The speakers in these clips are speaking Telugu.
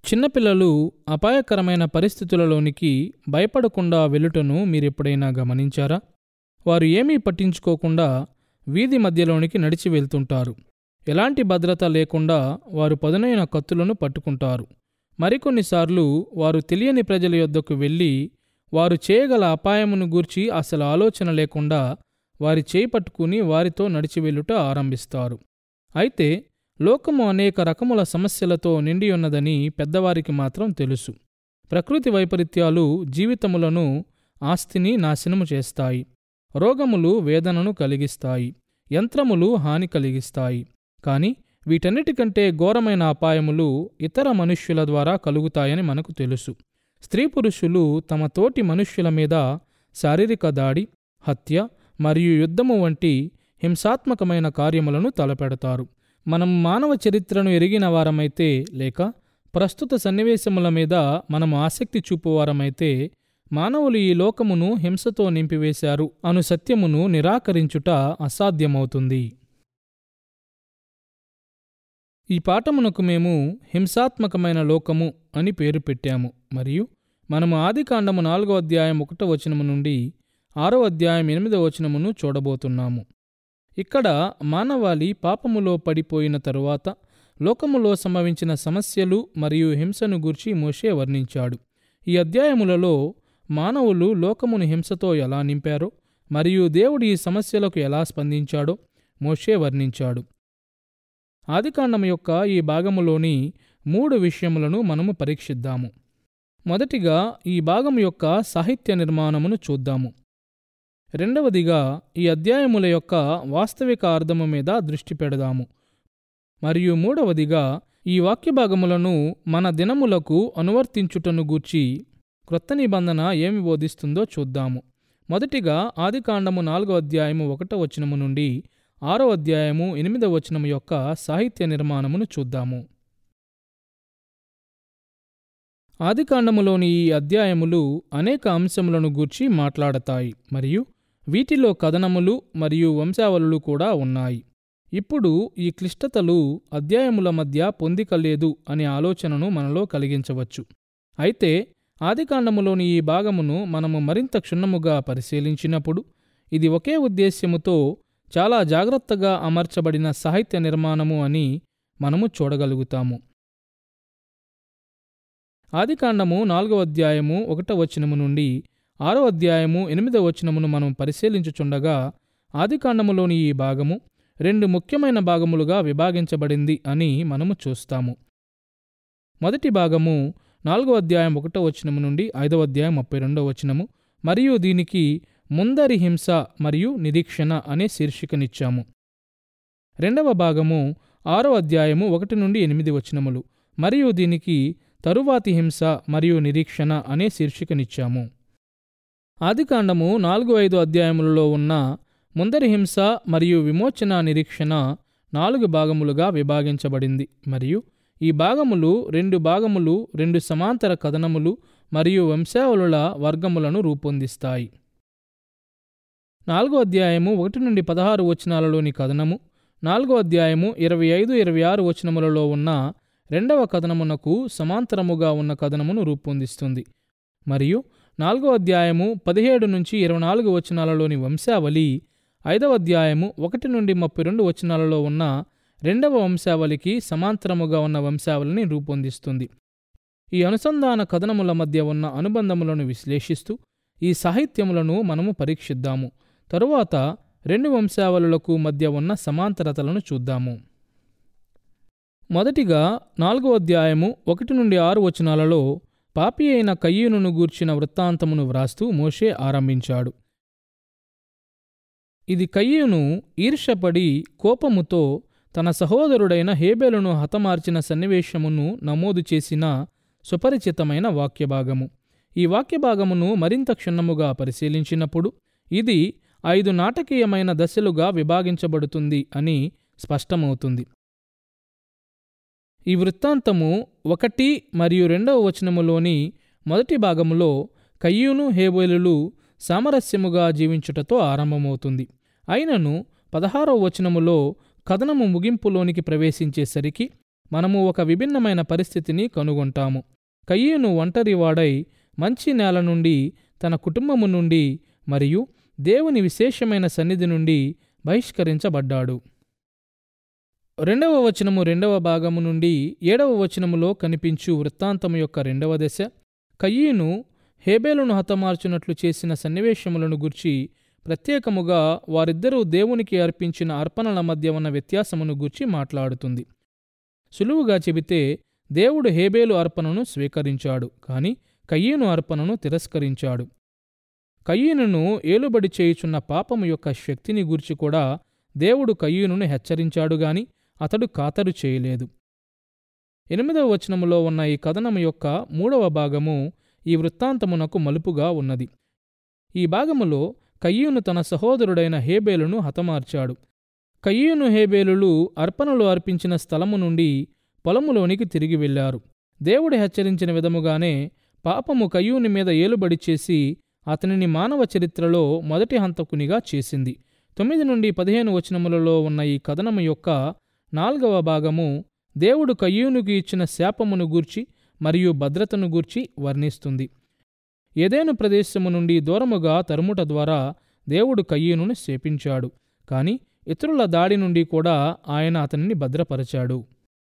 చిన్నపిల్లలు అపాయకరమైన పరిస్థితులలోనికి భయపడకుండా వెళ్ళుటను మీరెప్పుడైనా గమనించారా వారు ఏమీ పట్టించుకోకుండా వీధి మధ్యలోనికి నడిచి వెళ్తుంటారు ఎలాంటి భద్రత లేకుండా వారు పదునైన కత్తులను పట్టుకుంటారు మరికొన్నిసార్లు వారు తెలియని ప్రజల యొద్దకు వెళ్ళి వారు చేయగల అపాయమును గూర్చి అసలు ఆలోచన లేకుండా వారి చేయి పట్టుకుని వారితో నడిచి వెళ్ళుట ఆరంభిస్తారు అయితే లోకము అనేక రకముల సమస్యలతో నిండి ఉన్నదని పెద్దవారికి మాత్రం తెలుసు ప్రకృతి వైపరీత్యాలు జీవితములను ఆస్తిని నాశనము చేస్తాయి రోగములు వేదనను కలిగిస్తాయి యంత్రములు హాని కలిగిస్తాయి కాని వీటన్నిటికంటే ఘోరమైన అపాయములు ఇతర మనుష్యుల ద్వారా కలుగుతాయని మనకు తెలుసు స్త్రీ పురుషులు తమ తోటి మనుష్యుల మీద శారీరక దాడి హత్య మరియు యుద్ధము వంటి హింసాత్మకమైన కార్యములను తలపెడతారు మనం మానవ చరిత్రను ఎరిగిన వారమైతే లేక ప్రస్తుత సన్నివేశముల మీద మనం ఆసక్తి చూపువారమైతే మానవులు ఈ లోకమును హింసతో నింపివేశారు అను సత్యమును నిరాకరించుట అసాధ్యమవుతుంది ఈ పాఠమునకు మేము హింసాత్మకమైన లోకము అని పేరు పెట్టాము మరియు మనము ఆదికాండము నాలుగో అధ్యాయం ఒకటో వచనము నుండి ఆరో అధ్యాయం ఎనిమిదో వచనమును చూడబోతున్నాము ఇక్కడ మానవాళి పాపములో పడిపోయిన తరువాత లోకములో సంభవించిన సమస్యలు మరియు హింసను గూర్చి మోషే వర్ణించాడు ఈ అధ్యాయములలో మానవులు లోకమును హింసతో ఎలా నింపారో మరియు దేవుడు ఈ సమస్యలకు ఎలా స్పందించాడో మోషే వర్ణించాడు ఆదికాండం యొక్క ఈ భాగములోని మూడు విషయములను మనము పరీక్షిద్దాము మొదటిగా ఈ భాగం యొక్క సాహిత్య నిర్మాణమును చూద్దాము రెండవదిగా ఈ అధ్యాయముల యొక్క వాస్తవిక అర్థము మీద దృష్టి పెడదాము మరియు మూడవదిగా ఈ వాక్య భాగములను మన దినములకు అనువర్తించుటను గూర్చి క్రొత్త నిబంధన ఏమి బోధిస్తుందో చూద్దాము మొదటిగా ఆదికాండము నాలుగో అధ్యాయము ఒకటో వచనము నుండి ఆరో అధ్యాయము ఎనిమిదవ వచనము యొక్క సాహిత్య నిర్మాణమును చూద్దాము ఆదికాండములోని ఈ అధ్యాయములు అనేక అంశములను గూర్చి మాట్లాడతాయి మరియు వీటిలో కథనములు మరియు వంశావళులు కూడా ఉన్నాయి ఇప్పుడు ఈ క్లిష్టతలు అధ్యాయముల మధ్య పొందిక లేదు అనే ఆలోచనను మనలో కలిగించవచ్చు అయితే ఆదికాండములోని ఈ భాగమును మనము మరింత క్షుణ్ణముగా పరిశీలించినప్పుడు ఇది ఒకే ఉద్దేశ్యముతో చాలా జాగ్రత్తగా అమర్చబడిన సాహిత్య నిర్మాణము అని మనము చూడగలుగుతాము ఆదికాండము నాలుగో అధ్యాయము ఒకటో వచనము నుండి ఆరో అధ్యాయము ఎనిమిదవ వచనమును మనం పరిశీలించుచుండగా ఆదికాండములోని ఈ భాగము రెండు ముఖ్యమైన భాగములుగా విభాగించబడింది అని మనము చూస్తాము మొదటి భాగము నాలుగో అధ్యాయం ఒకటో వచనము నుండి ఐదవ అధ్యాయం ముప్పై రెండవ వచనము మరియు దీనికి ముందరి హింస మరియు నిరీక్షణ అనే శీర్షికనిచ్చాము రెండవ భాగము ఆరో అధ్యాయము ఒకటి నుండి ఎనిమిది వచనములు మరియు దీనికి తరువాతి హింస మరియు నిరీక్షణ అనే శీర్షికనిచ్చాము ఆదికాండము నాలుగు ఐదు అధ్యాయములలో ఉన్న ముందరి హింస మరియు విమోచన నిరీక్షణ నాలుగు భాగములుగా విభాగించబడింది మరియు ఈ భాగములు రెండు భాగములు రెండు సమాంతర కథనములు మరియు వంశావళుల వర్గములను రూపొందిస్తాయి నాలుగో అధ్యాయము ఒకటి నుండి పదహారు వచనాలలోని కథనము నాలుగో అధ్యాయము ఇరవై ఐదు ఇరవై ఆరు వచనములలో ఉన్న రెండవ కథనమునకు సమాంతరముగా ఉన్న కథనమును రూపొందిస్తుంది మరియు నాలుగో అధ్యాయము పదిహేడు నుంచి ఇరవై నాలుగు వచనాలలోని వంశావళి ఐదవ అధ్యాయము ఒకటి నుండి ముప్పై రెండు వచనాలలో ఉన్న రెండవ వంశావళికి సమాంతరముగా ఉన్న వంశావళిని రూపొందిస్తుంది ఈ అనుసంధాన కథనముల మధ్య ఉన్న అనుబంధములను విశ్లేషిస్తూ ఈ సాహిత్యములను మనము పరీక్షిద్దాము తరువాత రెండు వంశావళులకు మధ్య ఉన్న సమాంతరతలను చూద్దాము మొదటిగా నాలుగో అధ్యాయము ఒకటి నుండి ఆరు వచనాలలో పాపి అయిన కయ్యూనును గూర్చిన వృత్తాంతమును వ్రాస్తూ మోషే ఆరంభించాడు ఇది కయ్యూను ఈర్షపడి కోపముతో తన సహోదరుడైన హేబెలును హతమార్చిన సన్నివేశమును నమోదు చేసిన సుపరిచితమైన వాక్యభాగము ఈ వాక్యభాగమును మరింత క్షుణ్ణముగా పరిశీలించినప్పుడు ఇది ఐదు నాటకీయమైన దశలుగా విభాగించబడుతుంది అని స్పష్టమవుతుంది ఈ వృత్తాంతము ఒకటి మరియు రెండవ వచనములోని మొదటి భాగములో కయ్యూను హేబేలులు సామరస్యముగా జీవించుటతో ఆరంభమవుతుంది అయినను పదహారవ వచనములో కథనము ముగింపులోనికి ప్రవేశించేసరికి మనము ఒక విభిన్నమైన పరిస్థితిని కనుగొంటాము కయ్యూను ఒంటరివాడై మంచి నేల నుండి తన కుటుంబము నుండి మరియు దేవుని విశేషమైన సన్నిధి నుండి బహిష్కరించబడ్డాడు రెండవ వచనము రెండవ భాగము నుండి ఏడవ వచనములో కనిపించు వృత్తాంతము యొక్క రెండవ దశ కయ్యీను హేబేలును హతమార్చునట్లు చేసిన సన్నివేశములను గుర్చి ప్రత్యేకముగా వారిద్దరూ దేవునికి అర్పించిన అర్పణల మధ్య ఉన్న వ్యత్యాసమును గూర్చి మాట్లాడుతుంది సులువుగా చెబితే దేవుడు హేబేలు అర్పణను స్వీకరించాడు కాని కయ్యీను అర్పణను తిరస్కరించాడు కయ్యీనును ఏలుబడి చేయుచున్న పాపము యొక్క శక్తిని గూర్చి కూడా దేవుడు కయ్యూనును హెచ్చరించాడు గాని అతడు ఖాతరు చేయలేదు ఎనిమిదవ వచనములో ఉన్న ఈ కథనము యొక్క మూడవ భాగము ఈ వృత్తాంతమునకు మలుపుగా ఉన్నది ఈ భాగములో కయ్యూను తన సహోదరుడైన హేబేలును హతమార్చాడు కయ్యూను హేబేలులు అర్పణలు అర్పించిన స్థలము నుండి పొలములోనికి తిరిగి వెళ్లారు దేవుడు హెచ్చరించిన విధముగానే పాపము కయ్యూని మీద ఏలుబడి చేసి అతనిని మానవ చరిత్రలో మొదటి హంతకునిగా చేసింది తొమ్మిది నుండి పదిహేను వచనములలో ఉన్న ఈ కథనము యొక్క నాల్గవ భాగము దేవుడు కయ్యూనుకు ఇచ్చిన శాపమును గూర్చి మరియు భద్రతను గూర్చి వర్ణిస్తుంది ఏదేను ప్రదేశము నుండి దూరముగా తరుముట ద్వారా దేవుడు కయ్యూనును శేపించాడు కాని ఇతరుల దాడి నుండి కూడా ఆయన అతనిని భద్రపరచాడు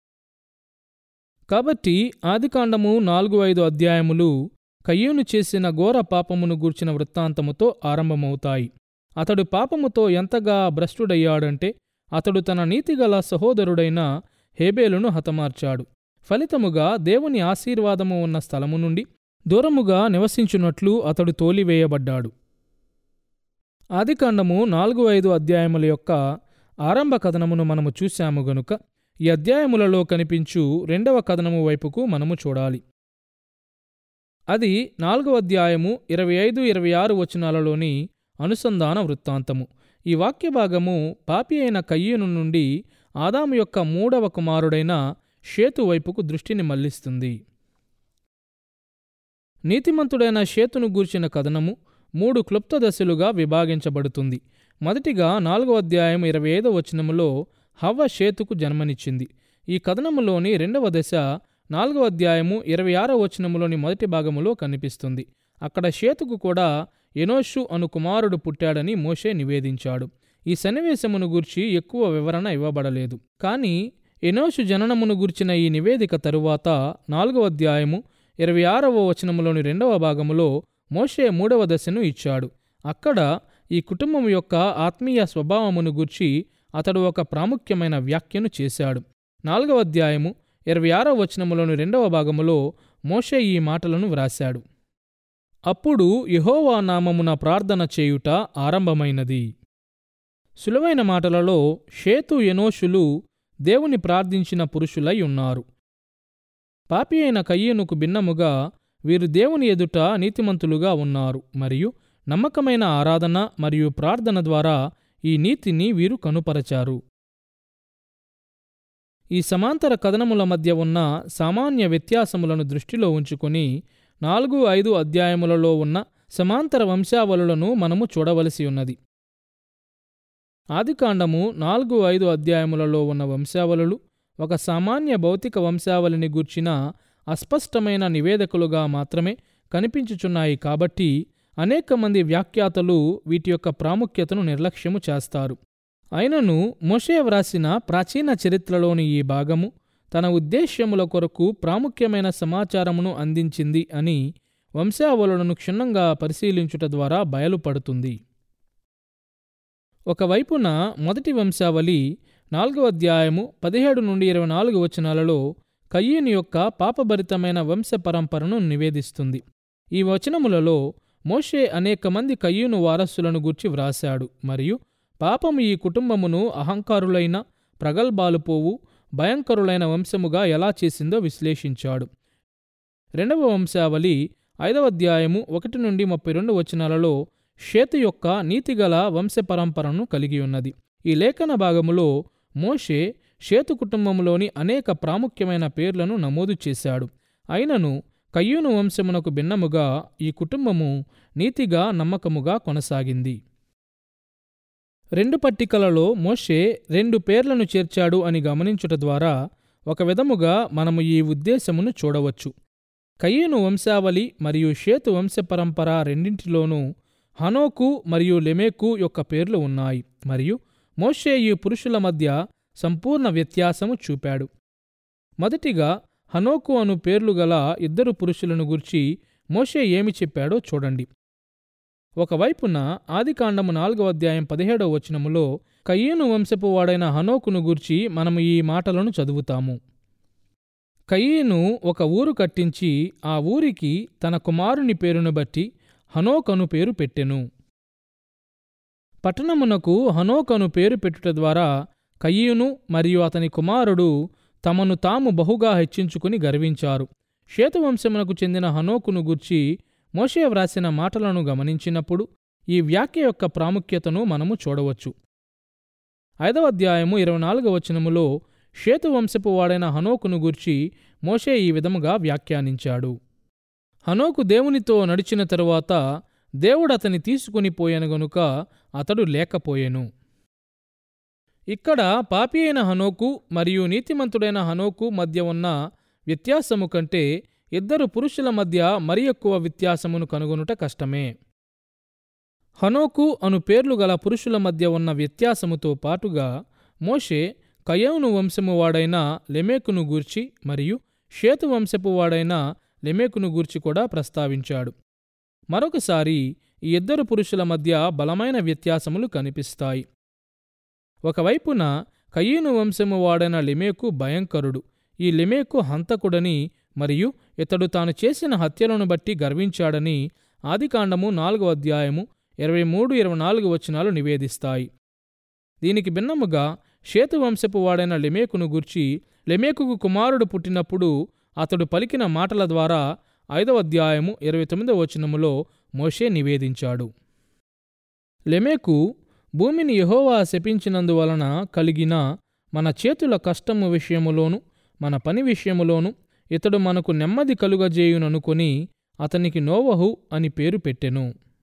కాబట్టి ఆదికాండము నాలుగు ఐదు అధ్యాయములు కయ్యూను చేసిన ఘోర పాపమును గూర్చిన వృత్తాంతముతో ఆరంభమవుతాయి అతడు పాపముతో ఎంతగా భ్రష్టుడయ్యాడంటే అతడు తన నీతిగల సహోదరుడైన హేబేలును హతమార్చాడు ఫలితముగా దేవుని ఆశీర్వాదము ఉన్న స్థలము నుండి దూరముగా నివసించున్నట్లు అతడు తోలివేయబడ్డాడు ఆదికాండము నాలుగు ఐదు అధ్యాయముల యొక్క ఆరంభ కథనమును మనము చూశాము గనుక ఈ అధ్యాయములలో కనిపించు రెండవ కథనము వైపుకు మనము చూడాలి అది నాలుగవ అధ్యాయము ఇరవై ఐదు ఇరవై ఆరు వచనాలలోని అనుసంధాన వృత్తాంతము ఈ వాక్య భాగము పాపి అయిన కయ్యను నుండి ఆదాము యొక్క మూడవ కుమారుడైన షేతు వైపుకు దృష్టిని మళ్లిస్తుంది నీతిమంతుడైన షేతును గూర్చిన కథనము మూడు క్లుప్త దశలుగా విభాగించబడుతుంది మొదటిగా నాలుగో అధ్యాయం ఇరవై ఐదో వచనములో హవ్వ షేతుకు జన్మనిచ్చింది ఈ కథనములోని రెండవ దశ నాలుగవ అధ్యాయము ఇరవై ఆరో వచనములోని మొదటి భాగములో కనిపిస్తుంది అక్కడ షేతుకు కూడా ఎనోషు అను కుమారుడు పుట్టాడని మోషే నివేదించాడు ఈ సన్నివేశమును గూర్చి ఎక్కువ వివరణ ఇవ్వబడలేదు కానీ ఎనోషు జననమును గూర్చిన ఈ నివేదిక తరువాత నాలుగవ అధ్యాయము ఇరవై ఆరవ వచనములోని రెండవ భాగములో మోషే మూడవ దశను ఇచ్చాడు అక్కడ ఈ కుటుంబం యొక్క ఆత్మీయ స్వభావమును గూర్చి అతడు ఒక ప్రాముఖ్యమైన వ్యాఖ్యను చేశాడు నాలుగవ అధ్యాయము ఇరవై ఆరవ వచనములోని రెండవ భాగములో మోషే ఈ మాటలను వ్రాశాడు అప్పుడు యెహోవా నామమున ప్రార్థన చేయుట ఆరంభమైనది సులువైన మాటలలో షేతు ఎనోషులు దేవుని ప్రార్థించిన పురుషులై ఉన్నారు పాపి అయిన కయ్యనుకు భిన్నముగా వీరు దేవుని ఎదుట నీతిమంతులుగా ఉన్నారు మరియు నమ్మకమైన ఆరాధన మరియు ప్రార్థన ద్వారా ఈ నీతిని వీరు కనుపరచారు ఈ సమాంతర కథనముల మధ్య ఉన్న సామాన్య వ్యత్యాసములను దృష్టిలో ఉంచుకొని నాలుగు ఐదు అధ్యాయములలో ఉన్న సమాంతర వంశావళులను మనము చూడవలసి ఉన్నది ఆదికాండము నాలుగు ఐదు అధ్యాయములలో ఉన్న వంశావళులు ఒక సామాన్య భౌతిక వంశావళిని గూర్చిన అస్పష్టమైన నివేదికలుగా మాత్రమే కనిపించుచున్నాయి కాబట్టి అనేక మంది వ్యాఖ్యాతలు వీటి యొక్క ప్రాముఖ్యతను నిర్లక్ష్యము చేస్తారు అయినను మోషే వ్రాసిన ప్రాచీన చరిత్రలోని ఈ భాగము తన ఉద్దేశ్యముల కొరకు ప్రాముఖ్యమైన సమాచారమును అందించింది అని వంశావళులను క్షుణ్ణంగా పరిశీలించుట ద్వారా బయలుపడుతుంది ఒకవైపున మొదటి వంశావళి నాలుగవ అధ్యాయము పదిహేడు నుండి ఇరవై నాలుగు వచనాలలో కయ్యూని యొక్క పాపభరితమైన వంశ పరంపరను నివేదిస్తుంది ఈ వచనములలో మోషే అనేక మంది కయ్యూను వారసులను గూర్చి వ్రాశాడు మరియు పాపము ఈ కుటుంబమును అహంకారులైన ప్రగల్భాలు పోవు భయంకరులైన వంశముగా ఎలా చేసిందో విశ్లేషించాడు రెండవ వంశావళి ఐదవ అధ్యాయము ఒకటి నుండి ముప్పై రెండు వచనాలలో షేతు యొక్క నీతిగల వంశ పరంపరను కలిగి ఉన్నది ఈ లేఖన భాగములో మోషే షేతు కుటుంబములోని అనేక ప్రాముఖ్యమైన పేర్లను నమోదు చేశాడు అయినను కయ్యూను వంశమునకు భిన్నముగా ఈ కుటుంబము నీతిగా నమ్మకముగా కొనసాగింది రెండు పట్టికలలో మోషే రెండు పేర్లను చేర్చాడు అని గమనించుట ద్వారా ఒక విధముగా మనము ఈ ఉద్దేశమును చూడవచ్చు కయ్యను వంశావళి మరియు షేతు వంశపరంపర రెండింటిలోనూ హనోకు మరియు లెమేకు యొక్క పేర్లు ఉన్నాయి మరియు మోషే ఈ పురుషుల మధ్య సంపూర్ణ వ్యత్యాసము చూపాడు మొదటిగా హనోకు అను పేర్లు గల ఇద్దరు పురుషులను గురించి మోషే ఏమి చెప్పాడో చూడండి ఒకవైపున ఆదికాండము నాలుగవ అధ్యాయం పదిహేడవ వచనములో కయ్యను వంశపు వాడైన హనోకును గూర్చి మనము ఈ మాటలను చదువుతాము కయ్యను ఒక ఊరు కట్టించి ఆ ఊరికి తన కుమారుని పేరును బట్టి హనోకను పేరు పెట్టెను పట్టణమునకు హనోకను పేరు పెట్టుట ద్వారా కయ్యూను మరియు అతని కుమారుడు తమను తాము బహుగా హెచ్చించుకుని గర్వించారు శ్వేతవంశమునకు చెందిన హనోకును గూర్చి మోషే వ్రాసిన మాటలను గమనించినప్పుడు ఈ వ్యాఖ్య యొక్క ప్రాముఖ్యతను మనము చూడవచ్చు ఐదవ అధ్యాయము ఇరవై నాలుగవ వచనములో శ్వేతవంశపు వాడైన హనోకును గూర్చి మోషే ఈ విధముగా వ్యాఖ్యానించాడు హనోకు దేవునితో నడిచిన తరువాత దేవుడు అతని తీసుకుని పోయాను గనుక అతడు లేకపోయెను ఇక్కడ పాపి అయిన హనోకు మరియు నీతిమంతుడైన హనోకు మధ్య ఉన్న వ్యత్యాసము కంటే ఇద్దరు పురుషుల మధ్య మరి ఎక్కువ వ్యత్యాసమును కనుగొనుట కష్టమే హనోకు అను పేర్లు గల పురుషుల మధ్య ఉన్న వ్యత్యాసముతో పాటుగా మోషే కయౌను వంశము వాడైన లెమేకును గూర్చి మరియు షేతు వంశపు వాడైన లెమేకును గూర్చి కూడా ప్రస్తావించాడు మరొకసారి ఈ ఇద్దరు పురుషుల మధ్య బలమైన వ్యత్యాసములు కనిపిస్తాయి ఒకవైపున కయ్యూను వంశము వాడైన లెమేకు భయంకరుడు ఈ లెమేకు హంతకుడని మరియు ఇతడు తాను చేసిన హత్యలను బట్టి గర్వించాడని ఆదికాండము నాలుగో అధ్యాయము ఇరవై మూడు ఇరవై నాలుగు వచనాలు నివేదిస్తాయి దీనికి భిన్నముగా షేతువంశపు వాడైన లెమేకును గూర్చి లెమేకుకు కుమారుడు పుట్టినప్పుడు అతడు పలికిన మాటల ద్వారా ఐదవ అధ్యాయము ఇరవై తొమ్మిదవ వచనములో మోషే నివేదించాడు లెమేకు భూమిని యహోవా శపించినందువలన కలిగిన మన చేతుల కష్టము విషయములోను మన పని విషయములోను ఇతడు మనకు నెమ్మది కలుగజేయుననుకొని అతనికి నోవహు అని పేరు పెట్టెను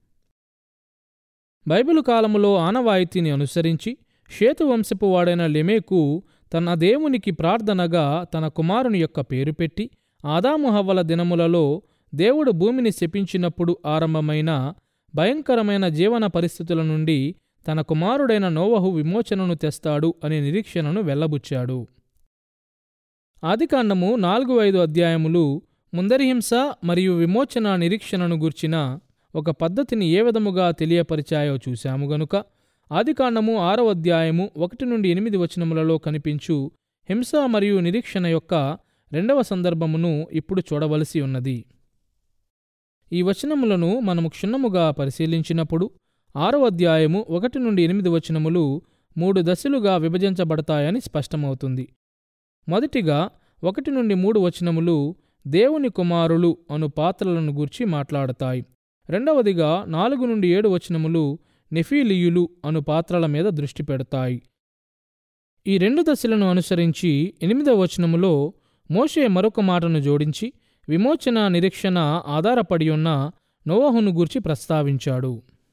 బైబిలు కాలములో ఆనవాయితీని అనుసరించి షేతువంశపు వాడైన లెమేకు తన దేవునికి ప్రార్థనగా తన కుమారుని యొక్క పేరు పెట్టి ఆదాము హవ్వల దినములలో దేవుడు భూమిని శపించినప్పుడు ఆరంభమైన భయంకరమైన జీవన పరిస్థితుల నుండి తన కుమారుడైన నోవహు విమోచనను తెస్తాడు అనే నిరీక్షణను వెల్లబుచ్చాడు ఆదికాండము నాలుగు ఐదు అధ్యాయములు ముందరిహింస మరియు విమోచన నిరీక్షణను గూర్చిన ఒక పద్ధతిని ఏ విధముగా తెలియపరిచాయో చూశాము గనుక ఆదికాండము ఆరవ అధ్యాయము ఒకటి నుండి ఎనిమిది వచనములలో కనిపించు హింస మరియు నిరీక్షణ యొక్క రెండవ సందర్భమును ఇప్పుడు చూడవలసి ఉన్నది ఈ వచనములను మనము క్షుణ్ణముగా పరిశీలించినప్పుడు ఆరో అధ్యాయము ఒకటి నుండి ఎనిమిది వచనములు మూడు దశలుగా విభజించబడతాయని స్పష్టమవుతుంది మొదటిగా ఒకటి నుండి మూడు వచనములు దేవుని కుమారులు అను పాత్రలను గూర్చి మాట్లాడతాయి రెండవదిగా నాలుగు నుండి ఏడు వచనములు నెఫీలియులు అను పాత్రల మీద దృష్టి పెడతాయి ఈ రెండు దశలను అనుసరించి ఎనిమిదవ వచనములో మోషే మరొక మాటను జోడించి విమోచన నిరీక్షణ ఆధారపడి ఉన్న నోవహును గూర్చి ప్రస్తావించాడు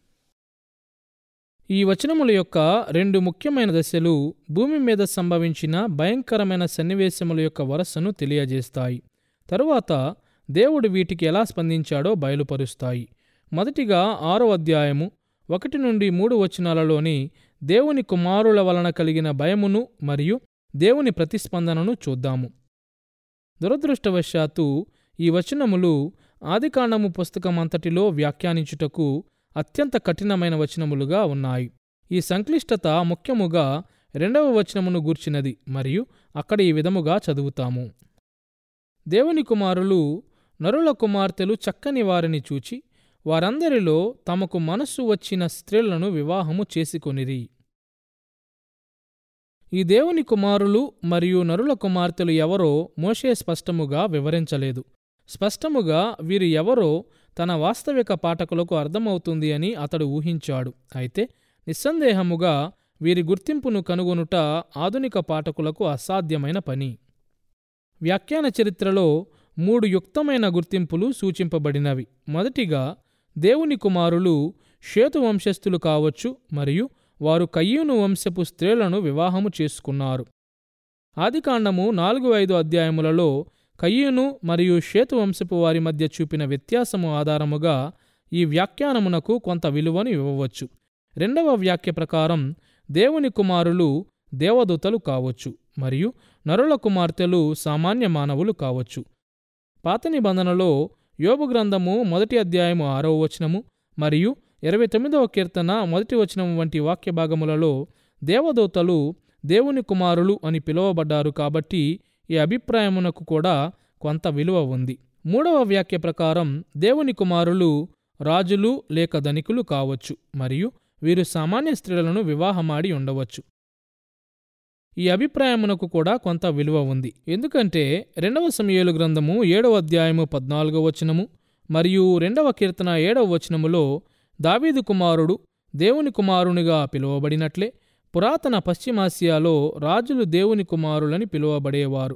ఈ వచనముల యొక్క రెండు ముఖ్యమైన దశలు భూమి మీద సంభవించిన భయంకరమైన సన్నివేశముల యొక్క వరసను తెలియజేస్తాయి తరువాత దేవుడు వీటికి ఎలా స్పందించాడో బయలుపరుస్తాయి మొదటిగా ఆరో అధ్యాయము ఒకటి నుండి మూడు వచనాలలోని దేవుని కుమారుల వలన కలిగిన భయమును మరియు దేవుని ప్రతిస్పందనను చూద్దాము దురదృష్టవశాత్తు ఈ వచనములు ఆదికాండము పుస్తకమంతటిలో వ్యాఖ్యానించుటకు అత్యంత కఠినమైన వచనములుగా ఉన్నాయి ఈ సంక్లిష్టత ముఖ్యముగా రెండవ వచనమును గూర్చినది మరియు అక్కడ ఈ విధముగా చదువుతాము దేవుని కుమారులు నరుల కుమార్తెలు చక్కని వారిని చూచి వారందరిలో తమకు మనస్సు వచ్చిన స్త్రీలను వివాహము చేసుకొనిరి ఈ దేవుని కుమారులు మరియు నరుల కుమార్తెలు ఎవరో మోషే స్పష్టముగా వివరించలేదు స్పష్టముగా వీరు ఎవరో తన వాస్తవిక పాఠకులకు అర్థమవుతుంది అని అతడు ఊహించాడు అయితే నిస్సందేహముగా వీరి గుర్తింపును కనుగొనుట ఆధునిక పాఠకులకు అసాధ్యమైన పని వ్యాఖ్యాన చరిత్రలో మూడు యుక్తమైన గుర్తింపులు సూచింపబడినవి మొదటిగా దేవుని కుమారులు షేతు వంశస్థులు కావచ్చు మరియు వారు కయ్యూను వంశపు స్త్రీలను వివాహము చేసుకున్నారు ఆదికాండము నాలుగు ఐదు అధ్యాయములలో కయ్యూను మరియు షేతు వంశపు వారి మధ్య చూపిన వ్యత్యాసము ఆధారముగా ఈ వ్యాఖ్యానమునకు కొంత విలువను ఇవ్వవచ్చు రెండవ వ్యాఖ్య ప్రకారం దేవుని కుమారులు దేవదూతలు కావచ్చు మరియు నరుల కుమార్తెలు సామాన్య మానవులు కావచ్చు పాత నిబంధనలో యోబు గ్రంథము మొదటి అధ్యాయము ఆరవ వచనము మరియు ఇరవై తొమ్మిదవ కీర్తన మొదటి వచనం వంటి వాక్య భాగములలో దేవదూతలు దేవుని కుమారులు అని పిలువబడ్డారు కాబట్టి ఈ అభిప్రాయమునకు కూడా కొంత విలువ ఉంది మూడవ వ్యాఖ్య ప్రకారం దేవుని కుమారులు రాజులు లేక ధనికులు కావచ్చు మరియు వీరు సామాన్య స్త్రీలను వివాహమాడి ఉండవచ్చు ఈ అభిప్రాయమునకు కూడా కొంత విలువ ఉంది ఎందుకంటే రెండవ సమయలు గ్రంథము ఏడవ అధ్యాయము పద్నాలుగవ వచనము మరియు రెండవ కీర్తన ఏడవ వచనములో దావీదు కుమారుడు దేవుని కుమారునిగా పిలువబడినట్లే పురాతన పశ్చిమాసియాలో రాజులు దేవుని కుమారులని పిలువబడేవారు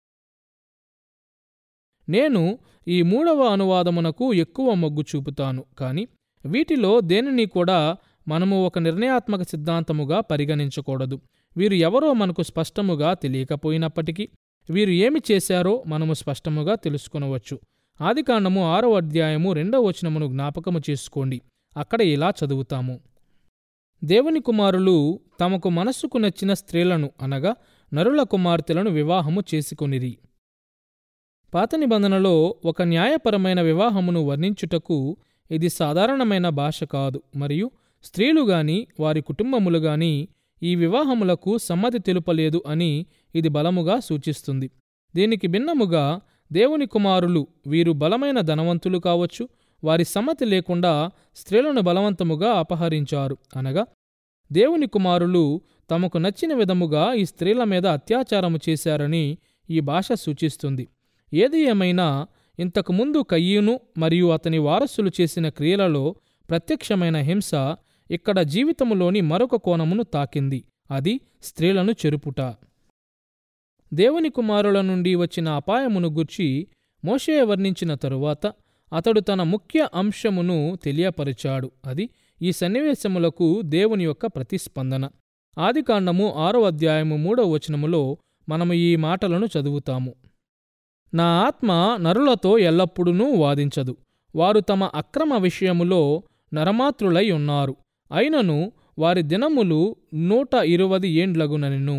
నేను ఈ మూడవ అనువాదమునకు ఎక్కువ మొగ్గు చూపుతాను కాని వీటిలో దేనిని కూడా మనము ఒక నిర్ణయాత్మక సిద్ధాంతముగా పరిగణించకూడదు వీరు ఎవరో మనకు స్పష్టముగా తెలియకపోయినప్పటికీ వీరు ఏమి చేశారో మనము స్పష్టముగా తెలుసుకొనవచ్చు ఆదికాండము ఆరో అధ్యాయము రెండవ వచనమును జ్ఞాపకము చేసుకోండి అక్కడ ఇలా చదువుతాము దేవుని కుమారులు తమకు మనస్సుకు నచ్చిన స్త్రీలను అనగా నరుల కుమార్తెలను వివాహము చేసుకొనిరి పాత నిబంధనలో ఒక న్యాయపరమైన వివాహమును వర్ణించుటకు ఇది సాధారణమైన భాష కాదు మరియు స్త్రీలు గాని వారి కుటుంబములు గాని ఈ వివాహములకు సమ్మతి తెలుపలేదు అని ఇది బలముగా సూచిస్తుంది దీనికి భిన్నముగా దేవుని కుమారులు వీరు బలమైన ధనవంతులు కావచ్చు వారి సమ్మతి లేకుండా స్త్రీలను బలవంతముగా అపహరించారు అనగా దేవుని కుమారులు తమకు నచ్చిన విధముగా ఈ స్త్రీల మీద అత్యాచారము చేశారని ఈ భాష సూచిస్తుంది ఏది ఏమైనా ఇంతకుముందు కయ్యూను మరియు అతని వారసులు చేసిన క్రియలలో ప్రత్యక్షమైన హింస ఇక్కడ జీవితములోని మరొక కోణమును తాకింది అది స్త్రీలను చెరుపుట దేవుని కుమారుల నుండి వచ్చిన అపాయమును గుర్చి మోషే వర్ణించిన తరువాత అతడు తన ముఖ్య అంశమును తెలియపరిచాడు అది ఈ సన్నివేశములకు దేవుని యొక్క ప్రతిస్పందన ఆదికాండము ఆరో అధ్యాయము మూడో వచనములో మనము ఈ మాటలను చదువుతాము నా ఆత్మ నరులతో ఎల్లప్పుడూ వాదించదు వారు తమ అక్రమ విషయములో నరమాత్రులై ఉన్నారు అయినను వారి దినములు నూట ఇరువది ఏండ్లగునెను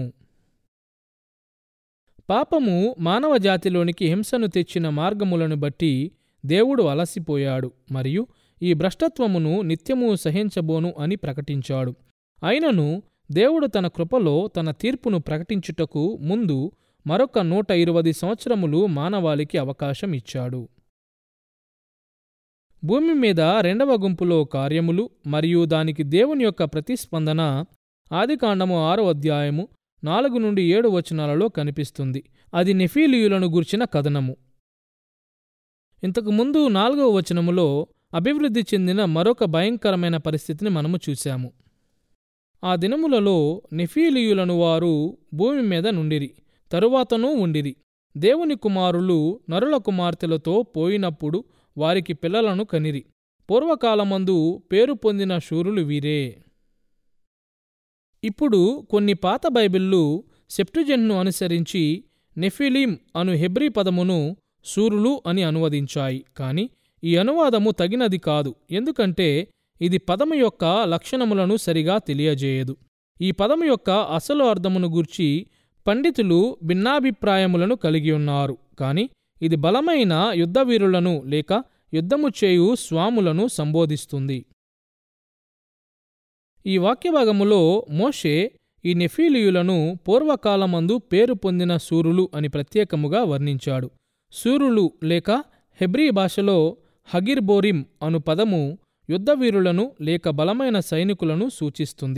పాపము మానవ జాతిలోనికి హింసను తెచ్చిన మార్గములను బట్టి దేవుడు అలసిపోయాడు మరియు ఈ భ్రష్టత్వమును నిత్యము సహించబోను అని ప్రకటించాడు అయినను దేవుడు తన కృపలో తన తీర్పును ప్రకటించుటకు ముందు మరొక నూట ఇరువది సంవత్సరములు మానవాళికి అవకాశం ఇచ్చాడు భూమి మీద రెండవ గుంపులో కార్యములు మరియు దానికి దేవుని యొక్క ప్రతిస్పందన ఆదికాండము ఆరో అధ్యాయము నాలుగు నుండి ఏడు వచనాలలో కనిపిస్తుంది అది నెఫీలియులను గుర్చిన కథనము ఇంతకు ముందు నాలుగవ వచనములో అభివృద్ధి చెందిన మరొక భయంకరమైన పరిస్థితిని మనము చూశాము ఆ దినములలో నెఫీలియులను వారు భూమి మీద నుండిరి తరువాతనూ ఉండిరి దేవుని కుమారులు నరుల కుమార్తెలతో పోయినప్పుడు వారికి పిల్లలను కనిరి పూర్వకాలమందు పేరు పొందిన శూరులు వీరే ఇప్పుడు కొన్ని పాత బైబిళ్ళు సెప్టుజెన్ను అనుసరించి నెఫిలీం అను హెబ్రీ పదమును సూరులు అని అనువదించాయి కాని ఈ అనువాదము తగినది కాదు ఎందుకంటే ఇది పదము యొక్క లక్షణములను సరిగా తెలియజేయదు ఈ పదము యొక్క అసలు అర్థమును గూర్చి పండితులు భిన్నాభిప్రాయములను కలిగి ఉన్నారు కాని ఇది బలమైన యుద్ధవీరులను లేక యుద్ధము చేయు స్వాములను సంబోధిస్తుంది ఈ వాక్యభాగములో మోషే ఈ నెఫీలియులను పూర్వకాలమందు పేరు పొందిన సూరులు అని ప్రత్యేకముగా వర్ణించాడు సూరులు లేక హెబ్రీ భాషలో హగిర్బోరిం అను పదము యుద్ధవీరులను లేక బలమైన సైనికులను సూచిస్తుంది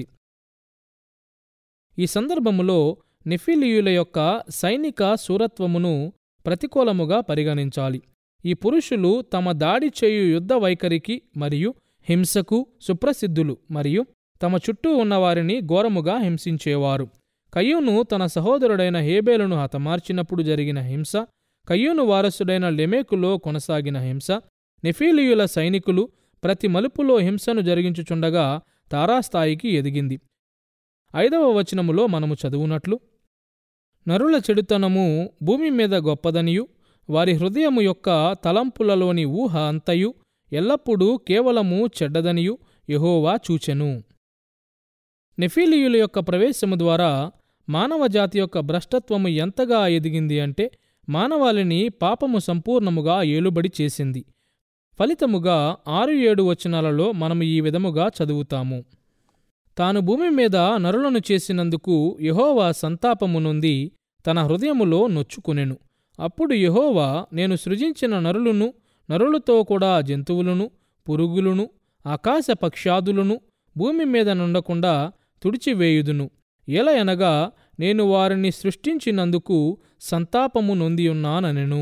ఈ సందర్భములో నెఫిలియుల యొక్క సైనిక శూరత్వమును ప్రతికూలముగా పరిగణించాలి ఈ పురుషులు తమ దాడి చేయు యుద్ధ వైఖరికి మరియు హింసకు సుప్రసిద్ధులు మరియు తమ చుట్టూ ఉన్నవారిని ఘోరముగా హింసించేవారు కయ్యూను తన సహోదరుడైన హేబేలును హతమార్చినప్పుడు జరిగిన హింస కయ్యూను వారసుడైన లెమేకులో కొనసాగిన హింస నెఫీలియుల సైనికులు ప్రతి మలుపులో హింసను జరిగించుచుండగా తారాస్థాయికి ఎదిగింది ఐదవ వచనములో మనము చదువునట్లు నరుల చెడుతనము భూమి మీద గొప్పదనియు వారి హృదయము యొక్క తలంపులలోని ఊహ అంతయు ఎల్లప్పుడూ కేవలము చెడ్డదనియు యెహోవా చూచెను నెఫీలియుల యొక్క ప్రవేశము ద్వారా మానవజాతి యొక్క భ్రష్టత్వము ఎంతగా ఎదిగింది అంటే మానవాళిని పాపము సంపూర్ణముగా ఏలుబడి చేసింది ఫలితముగా ఆరు ఏడు వచనాలలో మనము ఈ విధముగా చదువుతాము తాను భూమి మీద నరులను చేసినందుకు యెహోవా సంతాపము నొంది తన హృదయములో నొచ్చుకునెను అప్పుడు యెహోవా నేను సృజించిన నరులను నరులతో కూడా జంతువులను పురుగులను ఆకాశ పక్షాదులను భూమి మీద నుండకుండా తుడిచివేయుదును ఎలయనగా నేను వారిని సృష్టించినందుకు సంతాపము నొందియున్నాననెను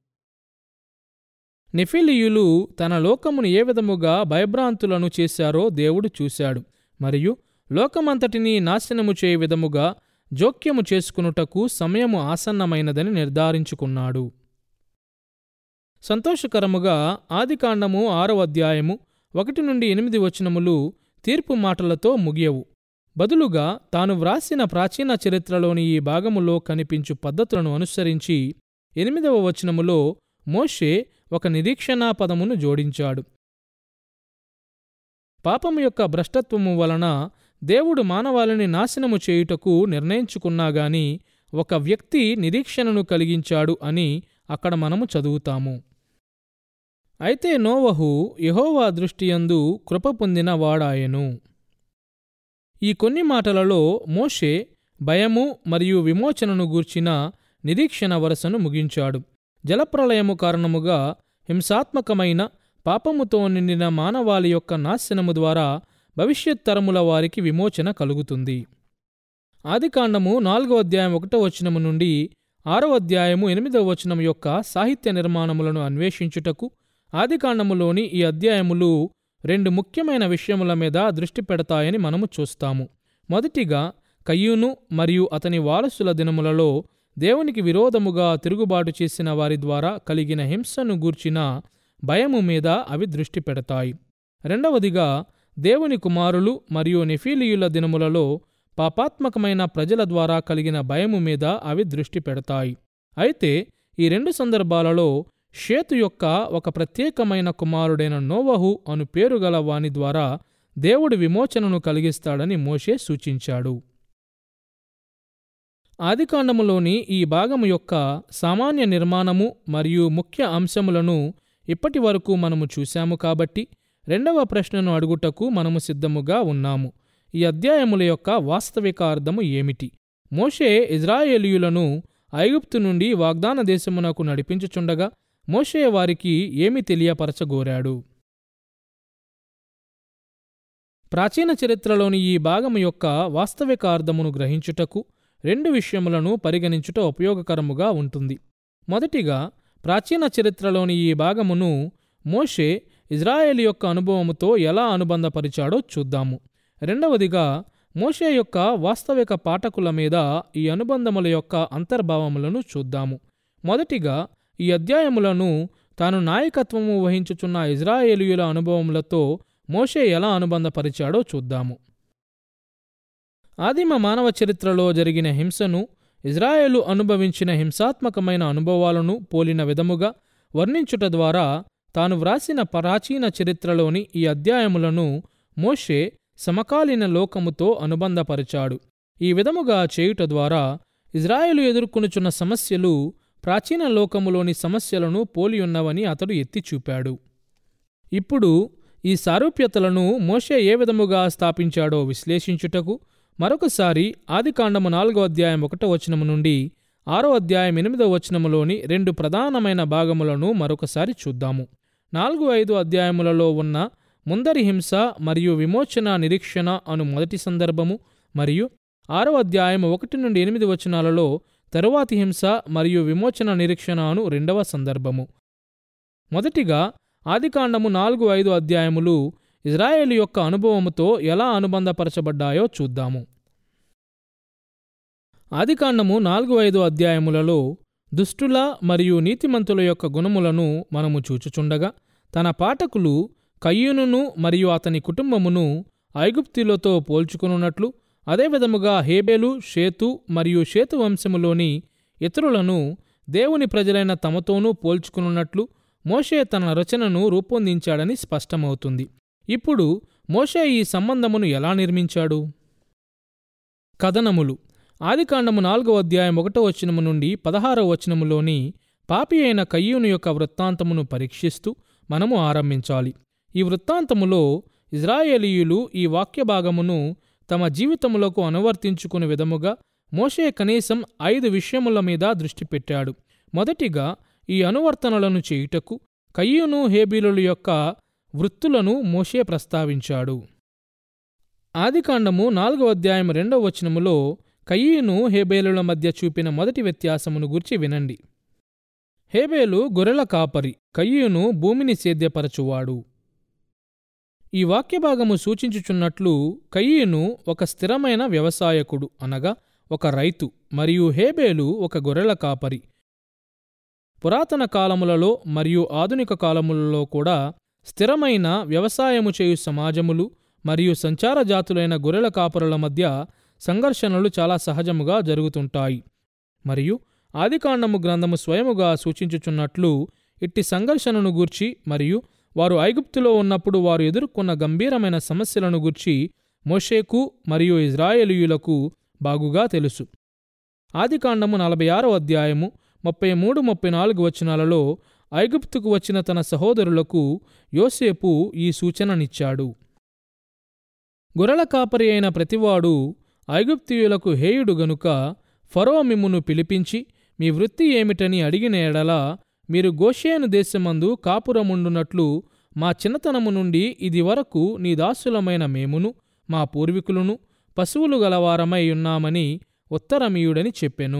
నెఫిలియులు తన లోకమును ఏ విధముగా భయభ్రాంతులను చేశారో దేవుడు చూశాడు మరియు లోకమంతటినీ నాశనము చేయ విధముగా జోక్యము చేసుకునుటకు సమయము ఆసన్నమైనదని నిర్ధారించుకున్నాడు సంతోషకరముగా ఆదికాండము ఆరో అధ్యాయము ఒకటి నుండి ఎనిమిది వచనములు తీర్పు మాటలతో ముగియవు బదులుగా తాను వ్రాసిన ప్రాచీన చరిత్రలోని ఈ భాగములో కనిపించు పద్ధతులను అనుసరించి ఎనిమిదవ వచనములో మోషే ఒక నిరీక్షణా పదమును జోడించాడు పాపము యొక్క భ్రష్టత్వము వలన దేవుడు మానవాళిని నాశనము చేయుటకు నిర్ణయించుకున్నాగాని ఒక వ్యక్తి నిరీక్షణను కలిగించాడు అని అక్కడ మనము చదువుతాము అయితే నోవహు యెహోవా దృష్టియందు కృప పొందిన వాడాయెను ఈ కొన్ని మాటలలో మోషే భయము మరియు విమోచనను గూర్చిన నిరీక్షణ వరసను ముగించాడు జలప్రలయము కారణముగా హింసాత్మకమైన పాపముతో నిండిన మానవాళి యొక్క నాశనము ద్వారా భవిష్యత్ తరముల వారికి విమోచన కలుగుతుంది ఆదికాండము నాలుగో అధ్యాయం ఒకటో వచనము నుండి ఆరో అధ్యాయము ఎనిమిదవ వచనం యొక్క సాహిత్య నిర్మాణములను అన్వేషించుటకు ఆదికాండములోని ఈ అధ్యాయములు రెండు ముఖ్యమైన విషయముల మీద దృష్టి పెడతాయని మనము చూస్తాము మొదటిగా కయ్యూను మరియు అతని వారసుల దినములలో దేవునికి విరోధముగా తిరుగుబాటు చేసిన వారి ద్వారా కలిగిన హింసను గూర్చిన భయము మీద అవి దృష్టి పెడతాయి రెండవదిగా దేవుని కుమారులు మరియు నెఫీలియుల దినములలో పాపాత్మకమైన ప్రజల ద్వారా కలిగిన భయము మీద అవి దృష్టి పెడతాయి అయితే ఈ రెండు సందర్భాలలో షేతు యొక్క ఒక ప్రత్యేకమైన కుమారుడైన నోవహు అను పేరు గల వాని ద్వారా దేవుడు విమోచనను కలిగిస్తాడని మోషే సూచించాడు ఆదికాండములోని ఈ భాగము యొక్క సామాన్య నిర్మాణము మరియు ముఖ్య అంశములను ఇప్పటి వరకు మనము చూశాము కాబట్టి రెండవ ప్రశ్నను అడుగుటకు మనము సిద్ధముగా ఉన్నాము ఈ అధ్యాయముల యొక్క వాస్తవిక అర్థము ఏమిటి మోషే ఇజ్రాయేలీయులను ఐగుప్తు నుండి వాగ్దాన దేశమునకు నడిపించుచుండగా మోషే వారికి ఏమి తెలియపరచగోరాడు ప్రాచీన చరిత్రలోని ఈ భాగము యొక్క వాస్తవిక అర్థమును గ్రహించుటకు రెండు విషయములను పరిగణించుట ఉపయోగకరముగా ఉంటుంది మొదటిగా ప్రాచీన చరిత్రలోని ఈ భాగమును మోషే ఇజ్రాయేల్ యొక్క అనుభవముతో ఎలా అనుబంధపరిచాడో చూద్దాము రెండవదిగా మోషే యొక్క వాస్తవిక పాఠకుల మీద ఈ అనుబంధముల యొక్క అంతర్భావములను చూద్దాము మొదటిగా ఈ అధ్యాయములను తాను నాయకత్వము వహించుచున్న ఇజ్రాయేలీయుల అనుభవములతో మోషే ఎలా అనుబంధపరిచాడో చూద్దాము ఆదిమ మానవ చరిత్రలో జరిగిన హింసను ఇజ్రాయేలు అనుభవించిన హింసాత్మకమైన అనుభవాలను పోలిన విధముగా వర్ణించుట ద్వారా తాను వ్రాసిన ప్రాచీన చరిత్రలోని ఈ అధ్యాయములను మోషే సమకాలీన లోకముతో అనుబంధపరిచాడు ఈ విధముగా చేయుట ద్వారా ఇజ్రాయేలు ఎదుర్కొనుచున్న సమస్యలు ప్రాచీన లోకములోని సమస్యలను పోలియున్నవని అతడు ఎత్తిచూపాడు ఇప్పుడు ఈ సారూప్యతలను మోషే ఏ విధముగా స్థాపించాడో విశ్లేషించుటకు మరొకసారి ఆదికాండము నాలుగో అధ్యాయం ఒకటో వచనము నుండి ఆరో అధ్యాయం ఎనిమిదో వచనములోని రెండు ప్రధానమైన భాగములను మరొకసారి చూద్దాము నాలుగు ఐదు అధ్యాయములలో ఉన్న ముందరి హింస మరియు విమోచన నిరీక్షణ అను మొదటి సందర్భము మరియు ఆరో అధ్యాయం ఒకటి నుండి ఎనిమిది వచనాలలో తరువాతి హింస మరియు విమోచన నిరీక్షణ అను రెండవ సందర్భము మొదటిగా ఆదికాండము నాలుగు ఐదు అధ్యాయములు ఇజ్రాయేలు యొక్క అనుభవముతో ఎలా అనుబంధపరచబడ్డాయో చూద్దాము ఆదికాండము నాలుగు ఐదు అధ్యాయములలో దుష్టుల మరియు నీతిమంతుల యొక్క గుణములను మనము చూచుచుండగా తన పాఠకులు కయ్యూనును మరియు అతని కుటుంబమును ఐగుప్తులతో పోల్చుకునున్నట్లు అదేవిధముగా హేబేలు షేతు మరియు షేతు వంశములోని ఇతరులను దేవుని ప్రజలైన తమతోనూ పోల్చుకున్నట్లు మోషే తన రచనను రూపొందించాడని స్పష్టమవుతుంది ఇప్పుడు మోషే ఈ సంబంధమును ఎలా నిర్మించాడు కథనములు ఆదికాండము నాలుగో అధ్యాయం ఒకటో వచనము నుండి పదహారో వచనములోని పాపి అయిన కయ్యూను యొక్క వృత్తాంతమును పరీక్షిస్తూ మనము ఆరంభించాలి ఈ వృత్తాంతములో ఇజ్రాయేలీయులు ఈ వాక్య భాగమును తమ జీవితములకు అనువర్తించుకునే విధముగా మోషే కనీసం ఐదు విషయముల మీద దృష్టి పెట్టాడు మొదటిగా ఈ అనువర్తనలను చేయుటకు కయ్యూను హేబీలుల యొక్క వృత్తులను మోషే ప్రస్తావించాడు ఆదికాండము నాలుగవ అధ్యాయం రెండవ వచనములో కయ్యూను హేబేలుల మధ్య చూపిన మొదటి వ్యత్యాసమును గురించి వినండి హేబేలు గొర్రెల కాపరి కయ్యూను భూమిని సేద్యపరచువాడు ఈ వాక్యభాగము సూచించుచున్నట్లు కయ్యూను ఒక స్థిరమైన వ్యవసాయకుడు అనగా ఒక రైతు మరియు హేబేలు ఒక గొర్రెల కాపరి పురాతన కాలములలో మరియు ఆధునిక కాలములలో కూడా స్థిరమైన వ్యవసాయము చేయు సమాజములు మరియు సంచార జాతులైన గొర్రెల కాపరుల మధ్య సంఘర్షణలు చాలా సహజముగా జరుగుతుంటాయి మరియు ఆదికాండము గ్రంథము స్వయముగా సూచించుచున్నట్లు ఇట్టి సంఘర్షణను గూర్చి మరియు వారు ఐగుప్తులో ఉన్నప్పుడు వారు ఎదుర్కొన్న గంభీరమైన సమస్యలను గూర్చి మోషేకు మరియు ఇజ్రాయేలీయులకు బాగుగా తెలుసు ఆదికాండము నలభై ఆరో అధ్యాయము ముప్పై మూడు ముప్పై నాలుగు వచనాలలో ఐగుప్తుకు వచ్చిన తన సహోదరులకు యోసేపు ఈ సూచననిచ్చాడు గొర్రెల కాపరి అయిన ప్రతివాడు ఐగుప్తీయులకు హేయుడు గనుక ఫరో మిమ్మును పిలిపించి మీ వృత్తి ఏమిటని అడిగిన ఎడల మీరు గోషేను దేశమందు కాపురముండునట్లు మా చిన్నతనము నుండి ఇది వరకు నీ దాసులమైన మేమును మా పూర్వీకులను పశువులు గలవారమై ఉన్నామని ఉత్తరమీయుడని చెప్పెను